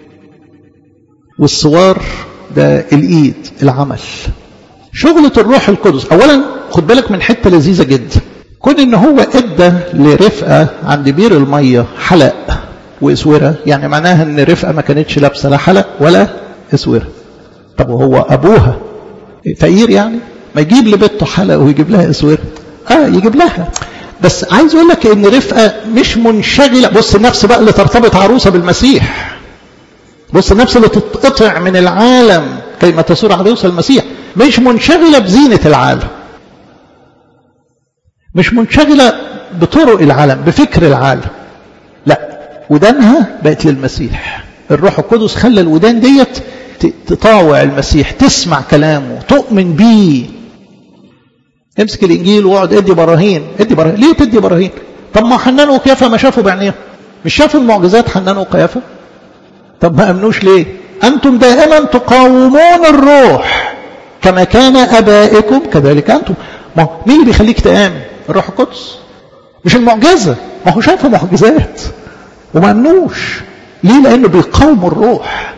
والصوار ده الايد العمل شغلة الروح القدس اولا خد بالك من حتة لذيذة جدا كون ان هو ادى لرفقة عند بير المية حلق واسورة يعني معناها ان رفقة ما كانتش لابسة لا حلق ولا اسورة طب وهو ابوها فقير يعني ما يجيب لبنته حلق ويجيب لها اسورة اه يجيب لها بس عايز اقول لك ان رفقه مش منشغله بص النفس بقى اللي ترتبط عروسه بالمسيح بص النفس اللي تتقطع من العالم كيما تصير عروسه المسيح مش منشغله بزينه العالم مش منشغلة بطرق العالم بفكر العالم لا ودانها بقت للمسيح الروح القدس خلى الودان ديت تطاوع المسيح تسمع كلامه تؤمن بيه امسك الانجيل واقعد ادي براهين ادي براهين ليه تدي براهين طب ما حنان وقيافه ما شافوا بعينيهم مش شافوا المعجزات حنان وقيافه طب ما امنوش ليه انتم دائما تقاومون الروح كما كان ابائكم كذلك انتم ما مين اللي بيخليك تامن الروح القدس مش المعجزه ما هو شافوا معجزات وما امنوش ليه لانه بيقاوموا الروح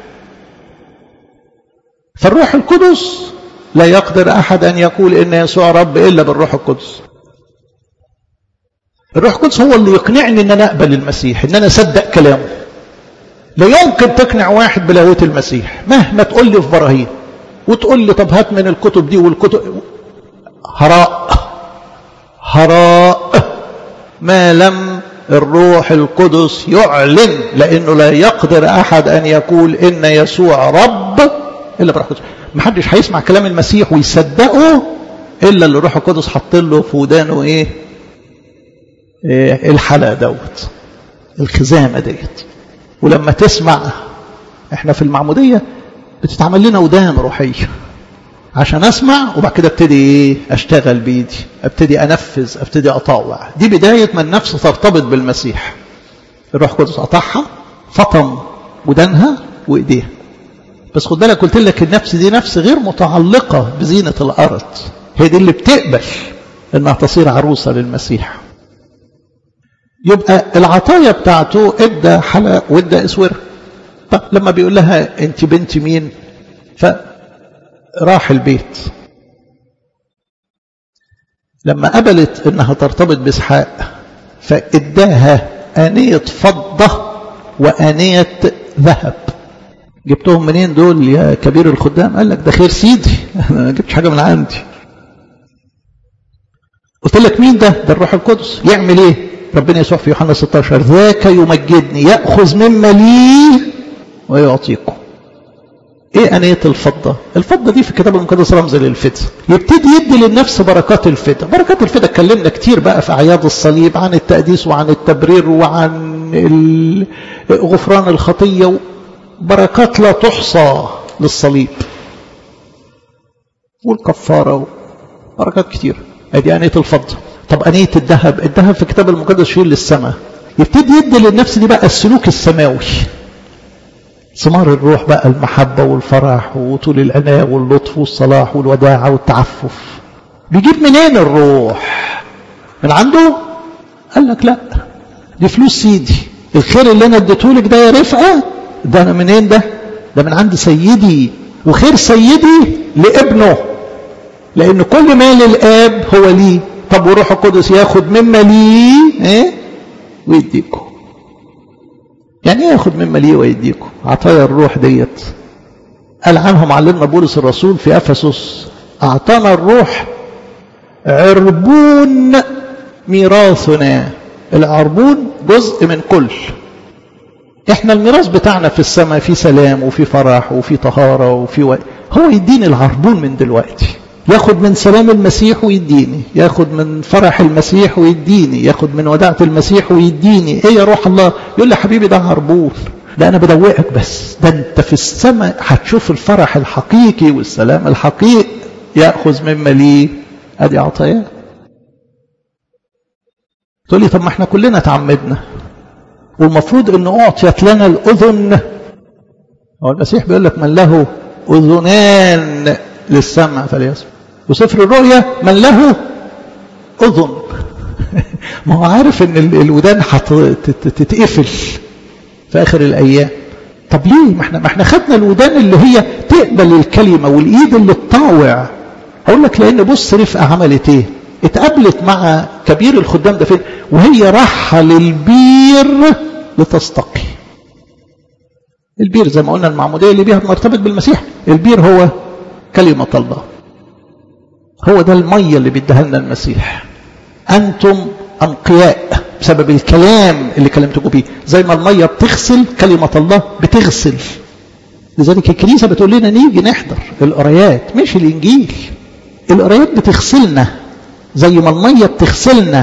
فالروح القدس لا يقدر احد ان يقول ان يسوع رب الا بالروح القدس الروح القدس هو اللي يقنعني ان انا اقبل المسيح ان انا اصدق كلامه لا يمكن تقنع واحد بلاهوت المسيح مهما تقول لي في براهين وتقول لي طب هات من الكتب دي والكتب هراء هراء ما لم الروح القدس يعلن لانه لا يقدر احد ان يقول ان يسوع رب الا بالروح القدس ما حدش هيسمع كلام المسيح ويصدقه الا اللي الروح القدس حط له في ودانه ايه, إيه الحلقه دوت الخزامه ديت ولما تسمع احنا في المعموديه بتتعمل لنا ودان روحيه عشان اسمع وبعد كده ابتدي ايه اشتغل بايدي ابتدي انفذ ابتدي اطاوع دي بدايه ما النفس ترتبط بالمسيح الروح القدس قطعها فطم ودانها وايديها بس خد بالك قلت لك النفس دي نفس غير متعلقه بزينه الارض هي دي اللي بتقبل انها تصير عروسه للمسيح يبقى العطايا بتاعته ادى حلق وادى اسور طب لما بيقول لها انت بنت مين فراح البيت لما قبلت انها ترتبط باسحاق فاداها انيه فضه وانيه ذهب جبتهم منين دول يا كبير الخدام قال لك ده خير سيدي انا ما جبتش حاجه من عندي قلت لك مين ده ده الروح القدس يعمل ايه ربنا يسوع في يوحنا 16 ذاك يمجدني ياخذ مما لي ويعطيكم ايه انيه الفضه الفضه دي في الكتاب المقدس رمز للفدا يبتدي يدي للنفس بركات الفدا بركات الفدا اتكلمنا كتير بقى في اعياد الصليب عن التقديس وعن التبرير وعن غفران الخطيه بركات لا تحصى للصليب والكفاره بركات كتير ادي انيه الفضه طب انيه الذهب الذهب في الكتاب المقدس شيل للسماء يبتدي يدي للنفس دي بقى السلوك السماوي ثمار الروح بقى المحبة والفرح وطول العناية واللطف والصلاح والوداعة والتعفف بيجيب منين الروح من عنده قال لك لا دي فلوس سيدي الخير اللي انا اديتهولك ده يا رفقة ده انا منين ده ده من عند سيدي وخير سيدي لابنه لان كل ما للاب هو ليه طب وروح القدس ياخد مما ليه ايه ويديكم يعني ايه ياخد مما ليه ويديكم عطايا الروح ديت قال عنهم علمنا بولس الرسول في افسس اعطانا الروح عربون ميراثنا العربون جزء من كل احنا الميراث بتاعنا في السماء في سلام وفي فرح وفي طهارة وفي و... هو يديني العربون من دلوقتي ياخد من سلام المسيح ويديني ياخد من فرح المسيح ويديني ياخد من وداعة المسيح ويديني ايه يا روح الله يقول لي حبيبي ده عربون ده انا بدوقك بس ده انت في السماء هتشوف الفرح الحقيقي والسلام الحقيقي ياخذ مما ليه ادي عطايا تقول لي طب ما احنا كلنا تعمدنا والمفروض ان اعطيت لنا الاذن هو المسيح بيقول لك من له اذنان للسمع فليسمع وسفر الرؤيا من له اذن ما هو عارف ان الودان هتتقفل في اخر الايام طب ليه ما احنا ما احنا خدنا الودان اللي هي تقبل الكلمه والايد اللي تطاوع اقول لك لان بص رفقه عملت ايه اتقابلت مع كبير الخدام ده فين وهي راحه للبير لتستقي البير زي ما قلنا المعموديه اللي بيها مرتبط بالمسيح البير هو كلمه الله هو ده الميه اللي بيديها لنا المسيح انتم انقياء بسبب الكلام اللي كلمتكم بيه زي ما الميه بتغسل كلمه الله بتغسل لذلك الكنيسه بتقول لنا نيجي نحضر القرايات مش الانجيل القرايات بتغسلنا زي ما المية بتغسلنا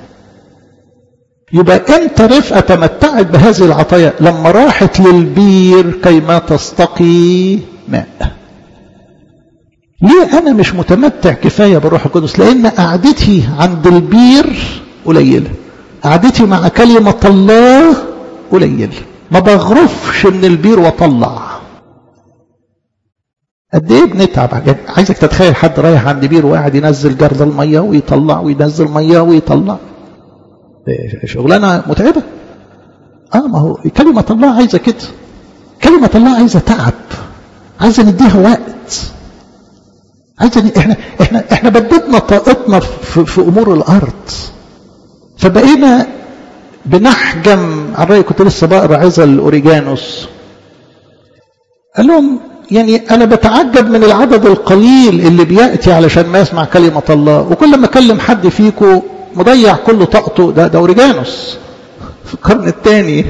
يبقى امتى رفقة تمتعت بهذه العطايا لما راحت للبير كيما تستقي ماء ليه انا مش متمتع كفاية بالروح القدس لان قعدتي عند البير قليلة قعدتي مع كلمة الله قليلة ما بغرفش من البير واطلع قد ايه بنتعب يعني عايزك تتخيل حد رايح عند بير وقاعد ينزل جرد الميه ويطلع وينزل ميه ويطلع شغلانه متعبه اه ما هو كلمه الله عايزه كده كلمه الله عايزه تعب عايزه نديها وقت عايزه احنا احنا احنا بددنا طاقتنا في, في امور الارض فبقينا بنحجم على رأي كنت لسه بقرا عزل اوريجانوس قال لهم يعني أنا بتعجب من العدد القليل اللي بيأتي علشان ما يسمع كلمة الله وكل ما أكلم حد فيكم مضيع كل طاقته ده ده أوريجانوس في القرن الثاني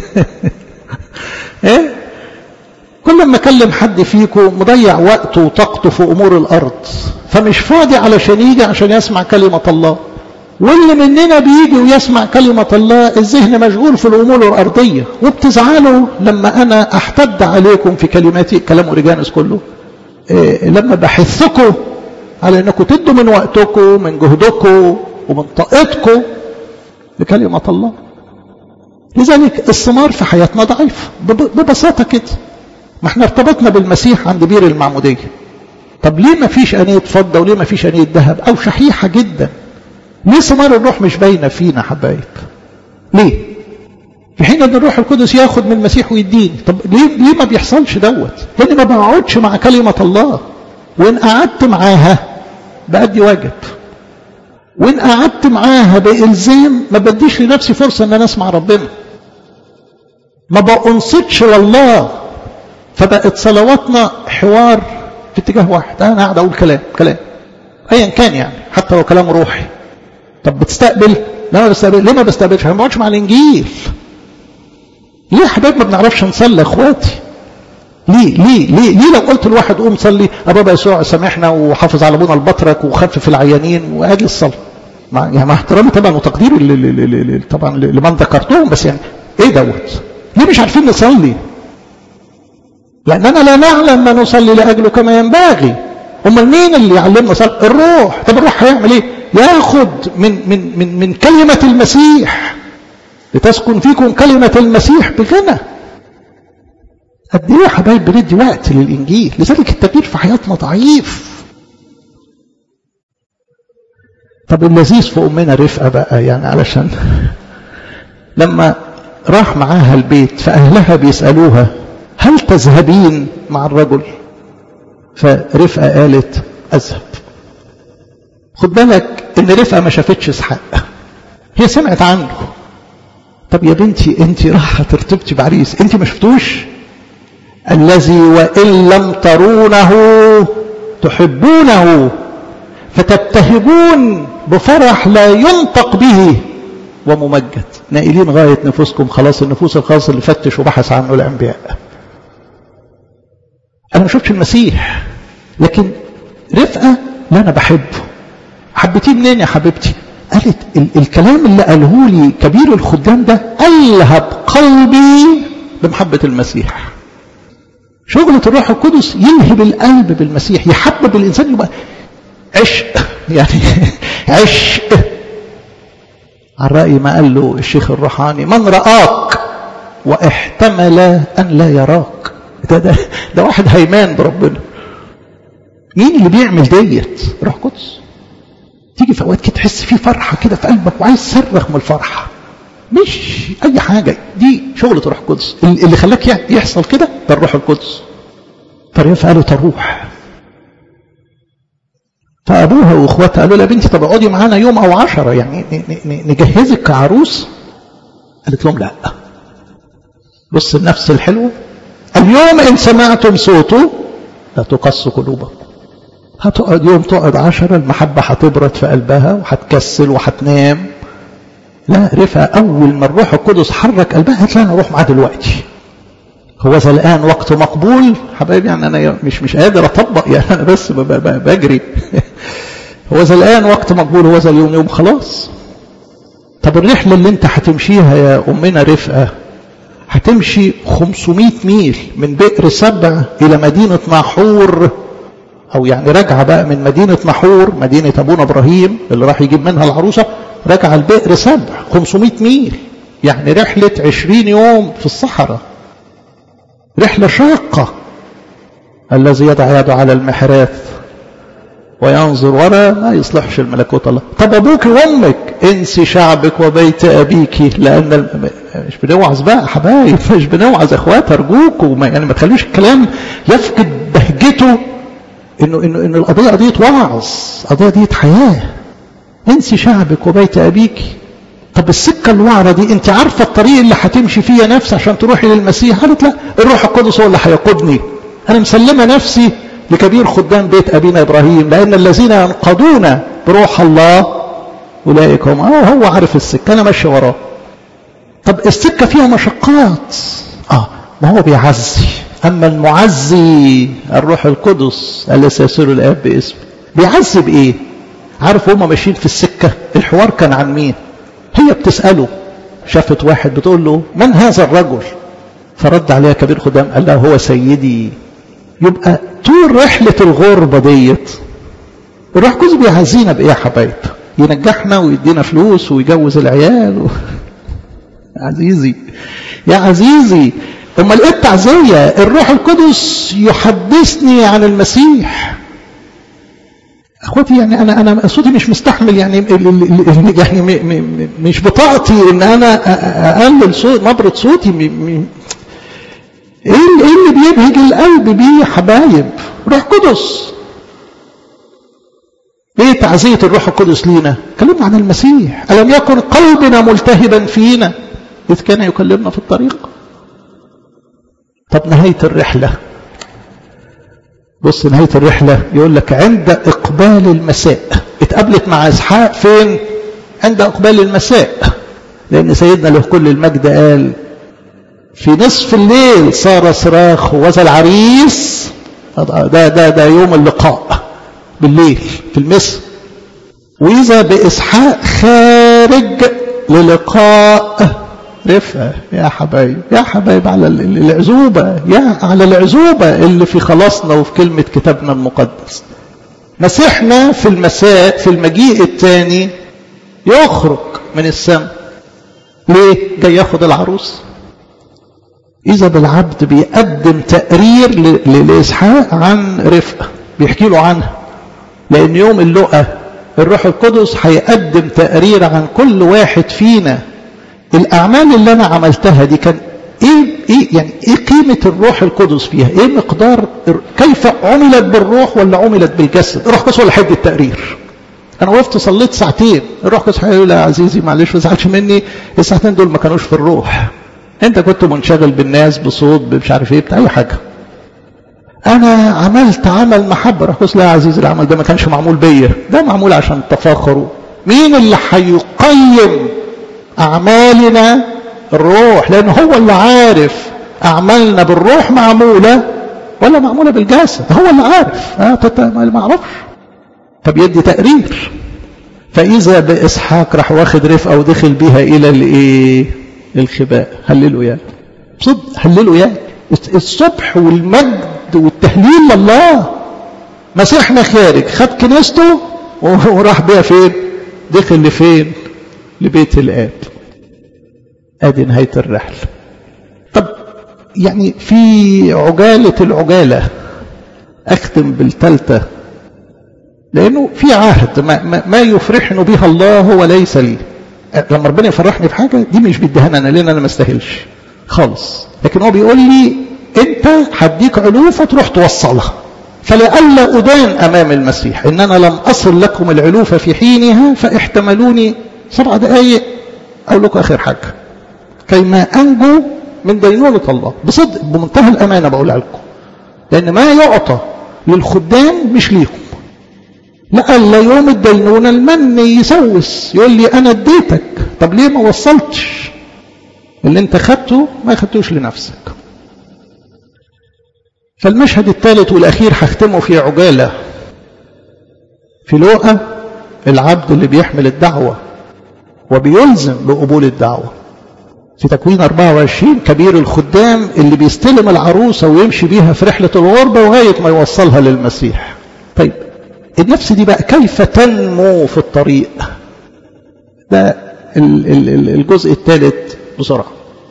إيه؟ كل ما أكلم حد فيكم مضيع وقته وطاقته في أمور الأرض فمش فاضي علشان يجي عشان يسمع كلمة الله واللي مننا بيجي ويسمع كلمة الله الذهن مشغول في الأمور الأرضية وبتزعلوا لما أنا أحتد عليكم في كلماتي كلام أوريجانوس كله إيه لما بحثكم على أنكم تدوا من وقتكم من جهدكم ومن طاقتكم لكلمة الله لذلك الثمار في حياتنا ضعيف ببساطة كده ما احنا ارتبطنا بالمسيح عند بير المعمودية طب ليه ما فيش أنية فضة وليه ما فيش أنية ذهب أو شحيحة جدا ليه ثمار الروح مش باينه فينا حبايب ليه في حين ان الروح القدس ياخد من المسيح ويديني طب ليه ليه ما بيحصلش دوت لان ما بقعدش مع كلمه الله وان قعدت معاها بأدي واجب وان قعدت معاها بالزام ما بديش لنفسي فرصه ان انا اسمع ربنا ما بأنصتش لله فبقت صلواتنا حوار في اتجاه واحد انا قاعد اقول كلام كلام ايا كان يعني حتى لو كلام روحي طب بتستقبل لا ما بستقبل ليه ما بستقبلش ما بقعدش مع الانجيل ليه يا حبايب ما بنعرفش نصلي يا اخواتي ليه ليه ليه ليه لو قلت لواحد قوم صلي ابابا يسوع سامحنا وحافظ على ابونا البطرك وخفف العيانين واجي الصلاه مع يعني مع احترامي طبعا وتقديري طبعا لمن ذكرتهم بس يعني ايه دوت ليه مش عارفين نصلي لاننا لا نعلم ما نصلي لاجله كما ينبغي امال مين اللي يعلمنا صلاه الروح طب الروح هيعمل ايه ياخد من من من من كلمه المسيح لتسكن فيكم كلمه المسيح بغنى قد ايه يا حبايب بندي وقت للانجيل لذلك التغيير في حياتنا ضعيف طب اللذيذ في امنا رفقه بقى يعني علشان لما راح معاها البيت فاهلها بيسالوها هل تذهبين مع الرجل فرفقه قالت اذهب خد بالك ان رفقه ما شافتش اسحاق هي سمعت عنه طب يا بنتي انت رايحه ترتبطي بعريس انت ما شفتوش الذي وان لم ترونه تحبونه فتبتهجون بفرح لا ينطق به وممجد نائلين غايه نفوسكم خلاص النفوس الخاص اللي فتش وبحث عنه الانبياء انا ما شفتش المسيح لكن رفقه لا انا بحبه حبيتيه منين يا حبيبتي قالت ال الكلام اللي قاله لي كبير الخدام ده ألهب قلبي بمحبة المسيح شغلة الروح القدس يلهب القلب بالمسيح يحبب الإنسان يبقى عشق يعني عشق على رأي ما قال له الشيخ الروحاني من رآك واحتمل أن لا يراك ده, ده, ده واحد هيمان بربنا مين اللي بيعمل ديت روح قدس تيجي في اوقات كده تحس في فرحه كده في قلبك وعايز تصرخ من الفرحه مش اي حاجه دي شغله الروح القدس اللي خلاك يحصل كده ده الروح القدس فريف قالوا تروح فابوها واخواتها قالوا لها بنتي طب اقعدي معانا يوم او عشرة يعني نجهزك كعروس قالت لهم لا بص النفس الحلوه اليوم ان سمعتم صوته لا تقص قلوبكم هتقعد يوم تقعد عشرة المحبة هتبرد في قلبها وهتكسل وهتنام لا رفقة أول ما الروح القدس حرك قلبها هتلاقي أروح معاه دلوقتي هو الآن وقت مقبول حبايبي يعني أنا مش مش قادر أطبق يعني أنا بس بجري هو ذا الآن وقت مقبول هو ذا اليوم يوم خلاص طب الرحلة اللي انت هتمشيها يا أمنا رفقة هتمشي 500 ميل من بئر سبع إلى مدينة ناحور أو يعني راجعة بقى من مدينة ناحور مدينة أبونا إبراهيم اللي راح يجيب منها العروسة راجعة البئر سبع 500 ميل يعني رحلة 20 يوم في الصحراء رحلة شاقة الذي يضع يده على المحراث وينظر وراء ما يصلحش الملكوت الله طب ابوك وامك انسي شعبك وبيت ابيك لان مش بنوعظ بقى حبايب مش بنوعظ اخوات ارجوكم يعني ما تخلوش الكلام يفقد بهجته انه انه ان القضيه قضيه وعظ قضيه قضيه حياه انسي شعبك وبيت ابيك طب السكه الوعره دي انت عارفه الطريق اللي هتمشي فيه يا نفس عشان تروحي للمسيح قالت لا الروح القدس هو اللي هيقودني انا مسلمه نفسي لكبير خدام بيت أبينا إبراهيم لأن الذين ينقضون بروح الله أولئك هم آه هو عارف السكة أنا ماشي وراه طب السكة فيها مشقات آه ما هو بيعزي أما المعزي الروح القدس الذي يسير الآب باسمه بيعزي بإيه عارف هما ماشيين في السكة الحوار كان عن مين هي بتسأله شافت واحد بتقول له من هذا الرجل فرد عليها كبير خدام قال لها هو سيدي يبقى طول رحلة الغربة ديت الروح القدس بيعزينا بإيه يا حبايب؟ ينجحنا ويدينا فلوس ويجوز العيال و... عزيزي يا عزيزي امال ايه التعزية الروح القدس يحدثني عن المسيح اخوتي يعني انا انا صوتي مش مستحمل يعني يعني مش بطاقتي ان انا اقلل صوت نبره صوتي ايه اللي بيبهج القلب بيه يا حبايب روح قدس ايه تعزية الروح القدس لينا كلمنا عن المسيح ألم يكن قلبنا ملتهبا فينا إذ كان يكلمنا في الطريق طب نهاية الرحلة بص نهاية الرحلة يقول لك عند إقبال المساء اتقابلت مع إسحاق فين عند إقبال المساء لأن سيدنا له كل المجد قال في نصف الليل صار صراخ وذا العريس ده ده ده يوم اللقاء بالليل في المسا وإذا بإسحاق خارج للقاء رفقة يا حبايب يا حبايب على العزوبة يا على العزوبة اللي في خلاصنا وفي كلمة كتابنا المقدس مسيحنا في المساء في المجيء الثاني يخرج من السماء ليه جاي ياخد العروس إذا بالعبد بيقدم تقرير لإسحاق عن رفقة بيحكي له عنها لأن يوم اللقى الروح القدس هيقدم تقرير عن كل واحد فينا الأعمال اللي أنا عملتها دي كان إيه, إيه يعني إيه قيمة الروح القدس فيها إيه مقدار كيف عملت بالروح ولا عملت بالجسد الروح القدس هو اللي هيدي التقرير أنا وقفت صليت ساعتين الروح القدس هيقول يا عزيزي معلش ما تزعلش مني الساعتين دول ما كانوش في الروح انت كنت منشغل بالناس بصوت مش عارف ايه بتاع اي حاجه انا عملت عمل محبه روح لا يا عزيزي العمل ده ما كانش معمول بيا ده معمول عشان تفاخروا مين اللي هيقيم اعمالنا الروح لان هو اللي عارف اعمالنا بالروح معموله ولا معموله بالجسد هو اللي عارف اه ما اعرفش فبيدي تقرير فاذا باسحاق راح واخد رفقه ودخل بيها الى الايه الخباء هللوا يا صدق هللوا يا الصبح والمجد والتهليل لله مسيحنا خارج خد كنيسته وراح بيها فين دخل لفين لبيت الآب ادي نهاية الرحلة طب يعني في عجالة العجالة اختم بالتالتة لانه في عهد ما, ما, ما يفرحن بها الله وليس لي لما ربنا يفرحني في حاجة دي مش بيديها انا لان انا ما استاهلش خالص لكن هو بيقول لي انت هديك علوفة تروح توصلها فلئلا أدان أمام المسيح إن أنا لم أصل لكم العلوفة في حينها فاحتملوني سبع دقايق أقول لكم آخر حاجة كيما أنجو من دينونة الله بصدق بمنتهى الأمانة بقولها لكم لأن ما يعطى للخدام مش ليهم لألا يوم الدينونة المن يسوس يقول لي أنا اديتك طب ليه ما وصلتش اللي انت خدته ما خدتوش لنفسك فالمشهد الثالث والأخير هختمه في عجالة في لوقا العبد اللي بيحمل الدعوة وبيلزم بقبول الدعوة في تكوين 24 كبير الخدام اللي بيستلم العروسة ويمشي بيها في رحلة الغربة لغاية ما يوصلها للمسيح طيب النفس دي بقى كيف تنمو في الطريق ده الجزء الثالث بسرعة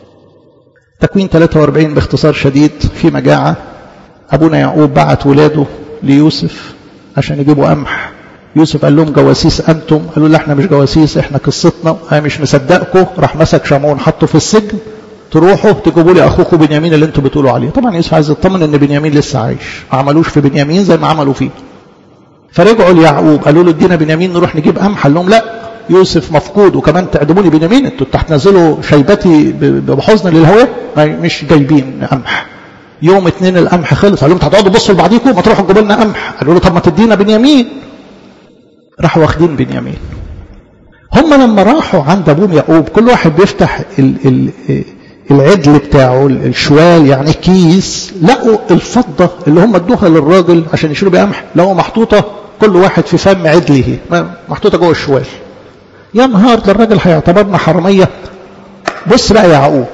تكوين 43 باختصار شديد في مجاعة أبونا يعقوب بعت ولاده ليوسف عشان يجيبوا قمح يوسف قال لهم جواسيس أنتم قالوا لا احنا مش جواسيس احنا قصتنا انا مش مصدقكم راح مسك شمعون حطه في السجن تروحوا تجيبوا لي اخوكم بنيامين اللي انتم بتقولوا عليه طبعا يوسف عايز يطمن ان بنيامين لسه عايش ما عملوش في بنيامين زي ما عملوا فيه فرجعوا ليعقوب قالوا له ادينا بنيامين نروح نجيب قمح قال لهم لا يوسف مفقود وكمان تعدموني بنيامين انتوا تحتنزلوا شيبتي بحزن للهواء مش جايبين قمح يوم اتنين القمح خلص قال لهم هتقعدوا بصوا لبعضيكم ما تروحوا تجيبوا لنا قمح قالوا له طب ما تدينا بنيامين راحوا واخدين بنيامين هم لما راحوا عند ابوهم يعقوب كل واحد بيفتح ال ال العدل بتاعه الشوال يعني كيس لقوا الفضة اللي هم ادوها للراجل عشان يشيلوا بيها قمح لقوا محطوطة كل واحد في فم عدله محطوطة جوه الشوال يا نهار ده الراجل هيعتبرنا حرامية بص بقى يا يعقوب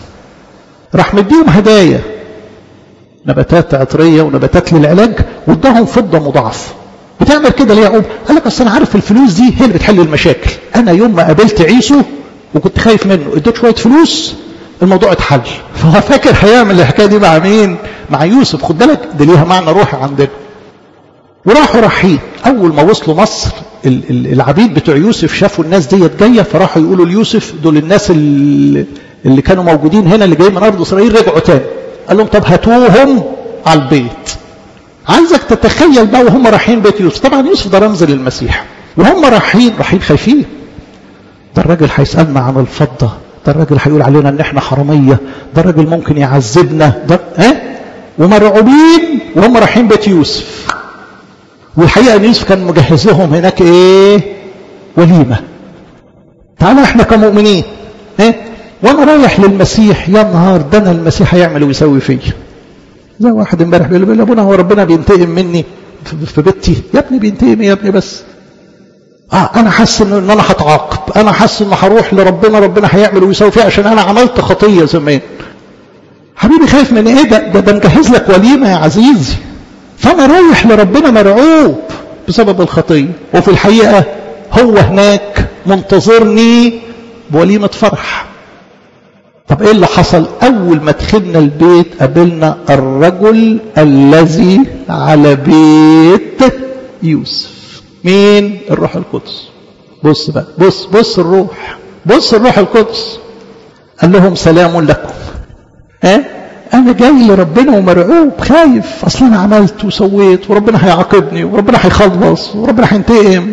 راح مديهم هدايا نباتات عطرية ونباتات للعلاج واداهم فضة مضاعفة بتعمل كده ليه يا يعقوب قال لك اصل انا عارف الفلوس دي هي اللي بتحل المشاكل انا يوم ما قابلت عيسو وكنت خايف منه اديت شويه فلوس الموضوع اتحل فهو فاكر هيعمل الحكايه دي مع مين مع يوسف خد بالك دي ليها معنى روحي عندنا وراحوا رايحين اول ما وصلوا مصر العبيد بتوع يوسف شافوا الناس ديت جايه فراحوا يقولوا ليوسف دول الناس اللي, اللي كانوا موجودين هنا اللي جايين من ارض اسرائيل رجعوا تاني قال لهم طب هاتوهم على البيت عايزك تتخيل بقى وهم رايحين بيت يوسف طبعا يوسف ده رمز للمسيح وهم رايحين رايحين خايفين ده الراجل هيسالنا عن الفضه ده الراجل هيقول علينا ان احنا حراميه ده الراجل ممكن يعذبنا ده ها أه؟ ومرعوبين وهم رايحين بيت يوسف والحقيقه ان يوسف كان مجهز لهم هناك ايه وليمه تعالوا احنا كمؤمنين ها وانا رايح للمسيح يا نهار ده انا المسيح هيعمل ويسوي فيا زي واحد امبارح بيقول لي ابونا هو ربنا بينتقم مني في بيتي يا ابني بينتقم يا ابني بس اه انا حاسس ان انا هتعاقب انا حاسس ان هروح لربنا ربنا هيعمل ويسوي فيها عشان انا عملت خطيه زمان حبيبي خايف من ايه ده ده, ده مجهز لك وليمه يا عزيزي فانا رايح لربنا مرعوب بسبب الخطيه وفي الحقيقه هو هناك منتظرني بوليمه فرح طب ايه اللي حصل اول ما دخلنا البيت قابلنا الرجل الذي على بيت يوسف مين الروح القدس بص بقى بص بص الروح بص الروح القدس قال لهم سلام لكم ها انا جاي لربنا ومرعوب خايف اصل انا عملت وسويت وربنا هيعاقبني وربنا هيخلص وربنا هينتقم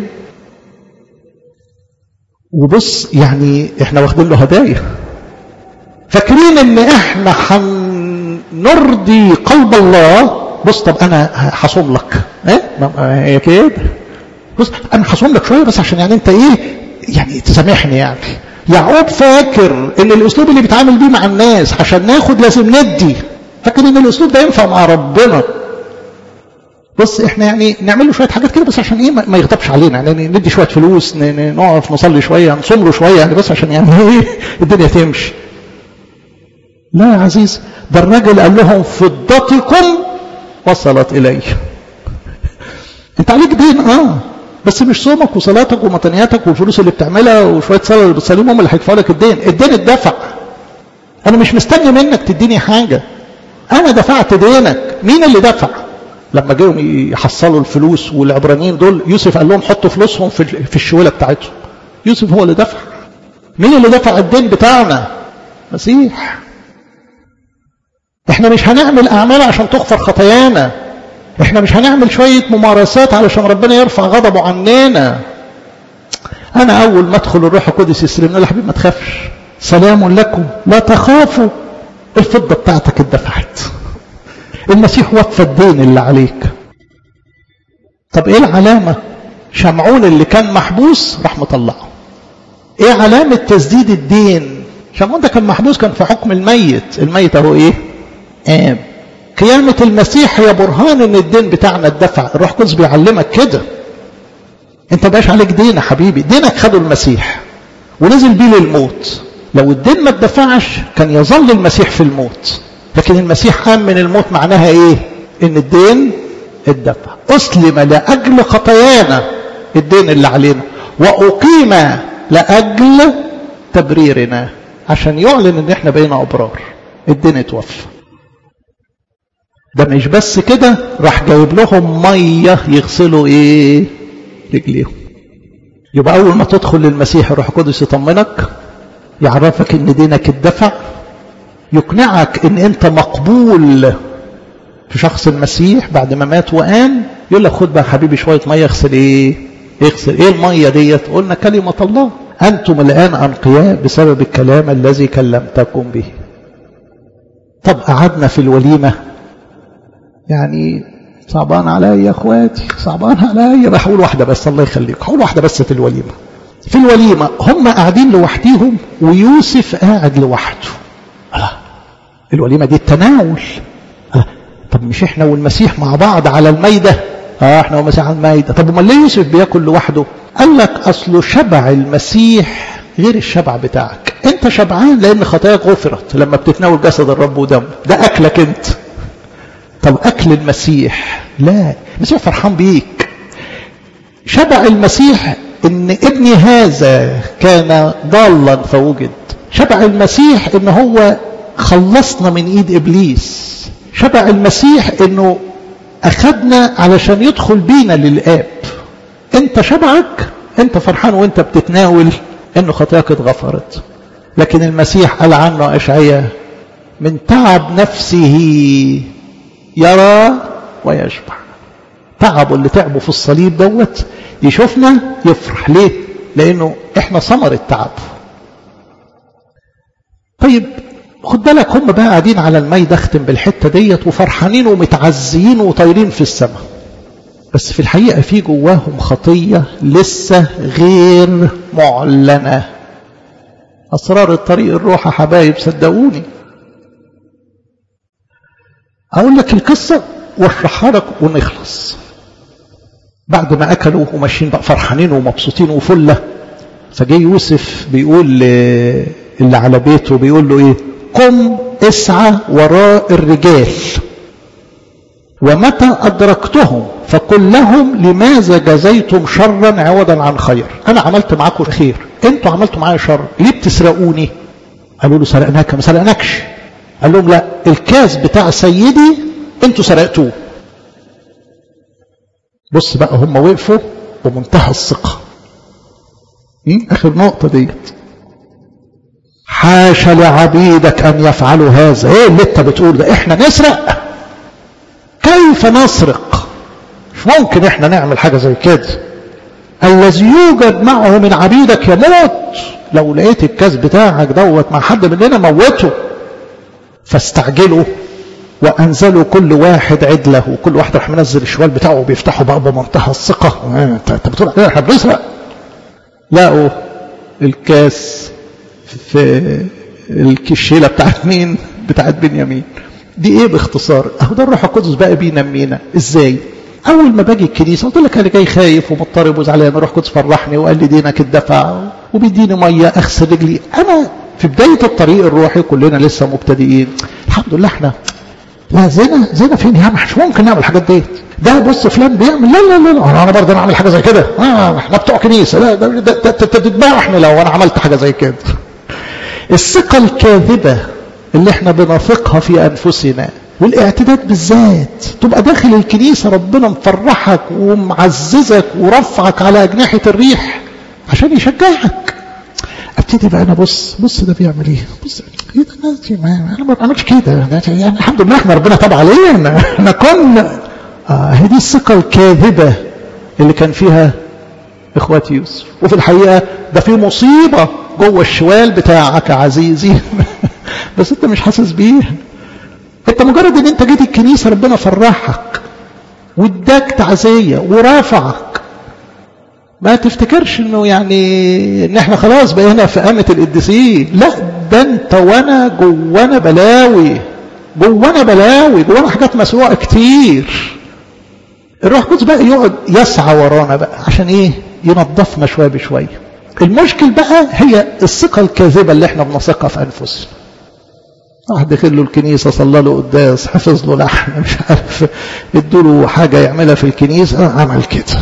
وبص يعني احنا واخدين له هدايا فاكرين ان احنا هنرضي قلب الله بص طب انا هصوم لك ايه هي كده بص انا هصوم لك شويه بس عشان يعني انت ايه يعني تسامحني يعني يعقوب فاكر ان الاسلوب اللي بيتعامل بيه مع الناس عشان ناخد لازم ندي فاكر ان الاسلوب ده ينفع مع ربنا بص احنا يعني نعمل له شويه حاجات كده بس عشان ايه ما يغضبش علينا يعني ندي شويه فلوس نقف نصلي شويه نصوم له شويه يعني بس عشان يعني ايه الدنيا تمشي لا يا عزيز ده الراجل قال لهم فضتكم وصلت الي انت عليك دين اه بس مش صومك وصلاتك ومطنياتك والفلوس اللي بتعملها وشويه صلاه اللي بتصليهم هم اللي هيدفعوا لك الدين الدين اتدفع انا مش مستني منك تديني حاجه انا دفعت دينك مين اللي دفع لما جاوا يحصلوا الفلوس والعبرانيين دول يوسف قال لهم حطوا فلوسهم في في الشوله بتاعتهم يوسف هو اللي دفع مين اللي دفع الدين بتاعنا مسيح احنا مش هنعمل اعمال عشان تغفر خطايانا احنا مش هنعمل شوية ممارسات علشان ربنا يرفع غضبه عننا انا اول ما ادخل الروح القدس يسلمنا يا حبيبي ما تخافش سلام لكم لا تخافوا الفضة بتاعتك اتدفعت المسيح وفى الدين اللي عليك طب ايه العلامة شمعون اللي كان محبوس راح مطلعه ايه علامة تسديد الدين شمعون ده كان محبوس كان في حكم الميت الميت اهو ايه قام قيامة المسيح هي برهان ان الدين بتاعنا اتدفع الروح القدس بيعلمك كده انت بقاش عليك دين يا حبيبي دينك خدوا المسيح ونزل بيه للموت لو الدين ما اتدفعش كان يظل المسيح في الموت لكن المسيح قام من الموت معناها ايه ان الدين اتدفع اسلم لاجل خطايانا الدين اللي علينا واقيم لاجل تبريرنا عشان يعلن ان احنا بقينا ابرار الدين اتوفى ده مش بس كده راح جايب لهم ميه يغسلوا ايه رجليهم يبقى اول ما تدخل للمسيح الروح القدس يطمنك يعرفك ان دينك اتدفع يقنعك ان انت مقبول في شخص المسيح بعد ما مات وقام يقول لك خد بقى حبيبي شويه ميه اغسل ايه اغسل ايه الميه ديت قلنا كلمه الله انتم الان انقياء بسبب الكلام الذي كلمتكم به طب قعدنا في الوليمه يعني صعبان عليا يا اخواتي صعبان عليا راح اقول واحده بس الله يخليك هقول واحده بس في الوليمه في الوليمه هم قاعدين لوحديهم ويوسف قاعد لوحده الله الوليمه دي التناول الله طب مش احنا والمسيح مع بعض على الميده اه احنا والمسيح على الميده طب امال ليه يوسف بياكل لوحده قال لك اصله شبع المسيح غير الشبع بتاعك انت شبعان لان خطاياك غفرت لما بتتناول جسد الرب ودمه ده اكلك انت طب أكل المسيح لا المسيح فرحان بيك شبع المسيح إن ابني هذا كان ضالا فوجد شبع المسيح إن هو خلصنا من إيد إبليس شبع المسيح إنه أخدنا علشان يدخل بينا للآب أنت شبعك أنت فرحان وأنت بتتناول إنه خطاياك اتغفرت لكن المسيح قال عنه أشعياء من تعب نفسه يرى ويشبع تعبه اللي تعبه في الصليب دوت يشوفنا يفرح ليه لانه احنا ثمرة تعب طيب خد بالك هم بقى قاعدين على الميدة اختم بالحتة ديت وفرحانين ومتعزيين وطايرين في السماء بس في الحقيقة في جواهم خطية لسه غير معلنة أسرار الطريق الروح يا حبايب صدقوني أقول لك القصة واشرحها لك ونخلص بعد ما أكلوا وماشيين بقى فرحانين ومبسوطين وفلة فجاي يوسف بيقول اللي على بيته بيقول له إيه قم اسعى وراء الرجال ومتى أدركتهم فقل لهم لماذا جزيتم شرا عوضا عن خير أنا عملت معاكم خير أنتوا عملتوا معايا شر ليه بتسرقوني قالوا له سرقناك ما سرقناكش قال لهم لا الكاس بتاع سيدي انتوا سرقتوه بص بقى هم وقفوا بمنتهى الثقة اخر نقطة ديت حاشا لعبيدك ان يفعلوا هذا ايه اللي انت بتقول ده احنا نسرق كيف نسرق مش ممكن احنا نعمل حاجة زي كده الذي يوجد معه من عبيدك يموت لو لقيت الكاس بتاعك دوت مع حد مننا موته فاستعجلوا وانزلوا كل واحد عدله كل واحد راح منزل الشوال بتاعه وبيفتحه بقى بمنتهى الثقه انت بتقول ايه احنا بنسرق لقوا الكاس في الكشيله بتاعت مين بتاعت بنيامين دي ايه باختصار اهو ده الروح القدس بقى بينمينا ازاي اول ما باجي الكنيسه قلت لك انا جاي خايف ومضطرب وزعلان الروح القدس فرحني وقال لي دينك اتدفع وبيديني ميه اغسل رجلي انا في بدايه الطريق الروحي كلنا لسه مبتدئين الحمد لله احنا لا زينا زينا فين يا عم مش ممكن نعمل الحاجات ديت ده بص فلان بيعمل لا لا لا انا انا برضه انا اعمل حاجه زي كده آه احنا بتوع كنيسه لا ده ده تذبحني لو انا عملت حاجه زي كده الثقه الكاذبه اللي احنا بنثقها في انفسنا والاعتداد بالذات تبقى داخل الكنيسه ربنا مفرحك ومعززك ورفعك على اجنحه الريح عشان يشجعك ابتدي بقى انا بص بص ده بيعمل ايه بص ايه ده ما انا ما بعملش كده يعني الحمد لله احنا ربنا تاب علينا احنا كنا آه هي دي الثقه الكاذبه اللي كان فيها اخوات يوسف وفي الحقيقه ده في مصيبه جوه الشوال بتاعك يا عزيزي بس انت مش حاسس بيها انت مجرد ان انت جيت الكنيسه ربنا فرحك واداك تعزيه ورافعك ما تفتكرش انه يعني ان احنا خلاص بقينا في قامة القديسين لا ده انت وانا جوانا بلاوي جوانا بلاوي جوانا حاجات مسروقه كتير الروح القدس بقى يقعد يسعى ورانا بقى عشان ايه ينظفنا شوية بشوية المشكل بقى هي الثقة الكاذبة اللي احنا بنثقها في أنفسنا واحد دخل له الكنيسة صلى له قداس حفظ له لحن مش عارف ادوا له حاجة يعملها في الكنيسة آه عمل كده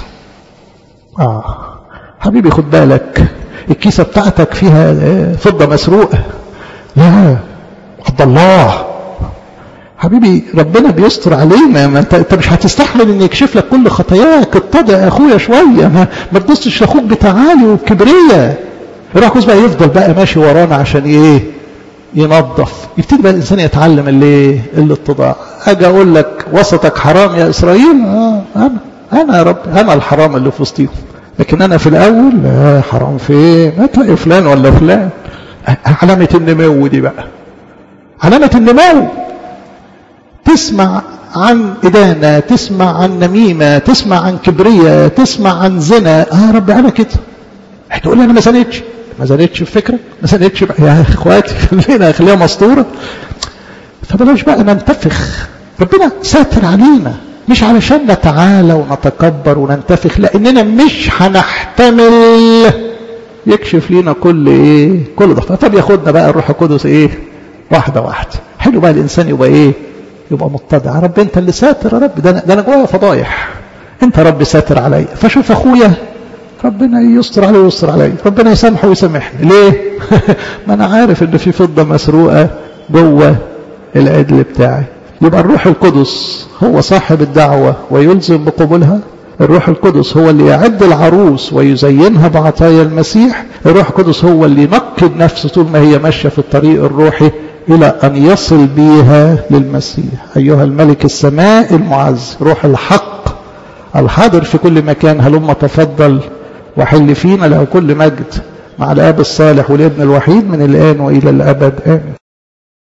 اه حبيبي خد بالك الكيسة بتاعتك فيها فضة مسروقة لا عبد الله حبيبي ربنا بيستر علينا ما انت, انت مش هتستحمل ان يكشف لك كل خطاياك اتضع يا اخويا شويه ما, ما تبصش لاخوك بتعالي وبكبريه الراكوز بقى يفضل بقى ماشي ورانا عشان ايه ينظف يبتدي بقى الانسان يتعلم الايه الاتضاع اجي اقول لك وسطك حرام يا اسرائيل اه انا انا يا رب انا الحرام اللي في وسطيهم لكن انا في الاول لا حرام فين ما تلاقي فلان ولا فلان علامه النمو دي بقى علامه النمو تسمع عن إدانة تسمع عن نميمة تسمع عن كبرية تسمع عن زنا آه رب أنا كده هتقول لي أنا ما زنيتش ما زنيتش في فكرة ما زنيتش بقى يا إخواتي خلينا خليها مسطورة فبلاش بقى ننتفخ ربنا ساتر علينا مش علشان نتعالى ونتكبر وننتفخ لأننا مش هنحتمل يكشف لينا كل ايه كل ضعف فبياخدنا بقى الروح القدس ايه واحده واحده حلو بقى الانسان يبقى ايه يبقى متضع رب انت اللي ساتر يا رب ده انا, ده أنا جوايا فضايح انت رب ساتر عليا فشوف اخويا ربنا يستر عليه ويستر عليا ربنا يسامحه ويسامحني ليه ما انا عارف ان في فضه مسروقه جوه العدل بتاعي يبقى الروح القدس هو صاحب الدعوه ويلزم بقبولها الروح القدس هو اللي يعد العروس ويزينها بعطايا المسيح الروح القدس هو اللي ينقب نفسه طول ما هي ماشيه في الطريق الروحي إلى أن يصل بها للمسيح أيها الملك السماء المعز روح الحق الحاضر في كل مكان هلما تفضل وحل فينا له كل مجد مع الآب الصالح والابن الوحيد من الآن وإلى الأبد آمين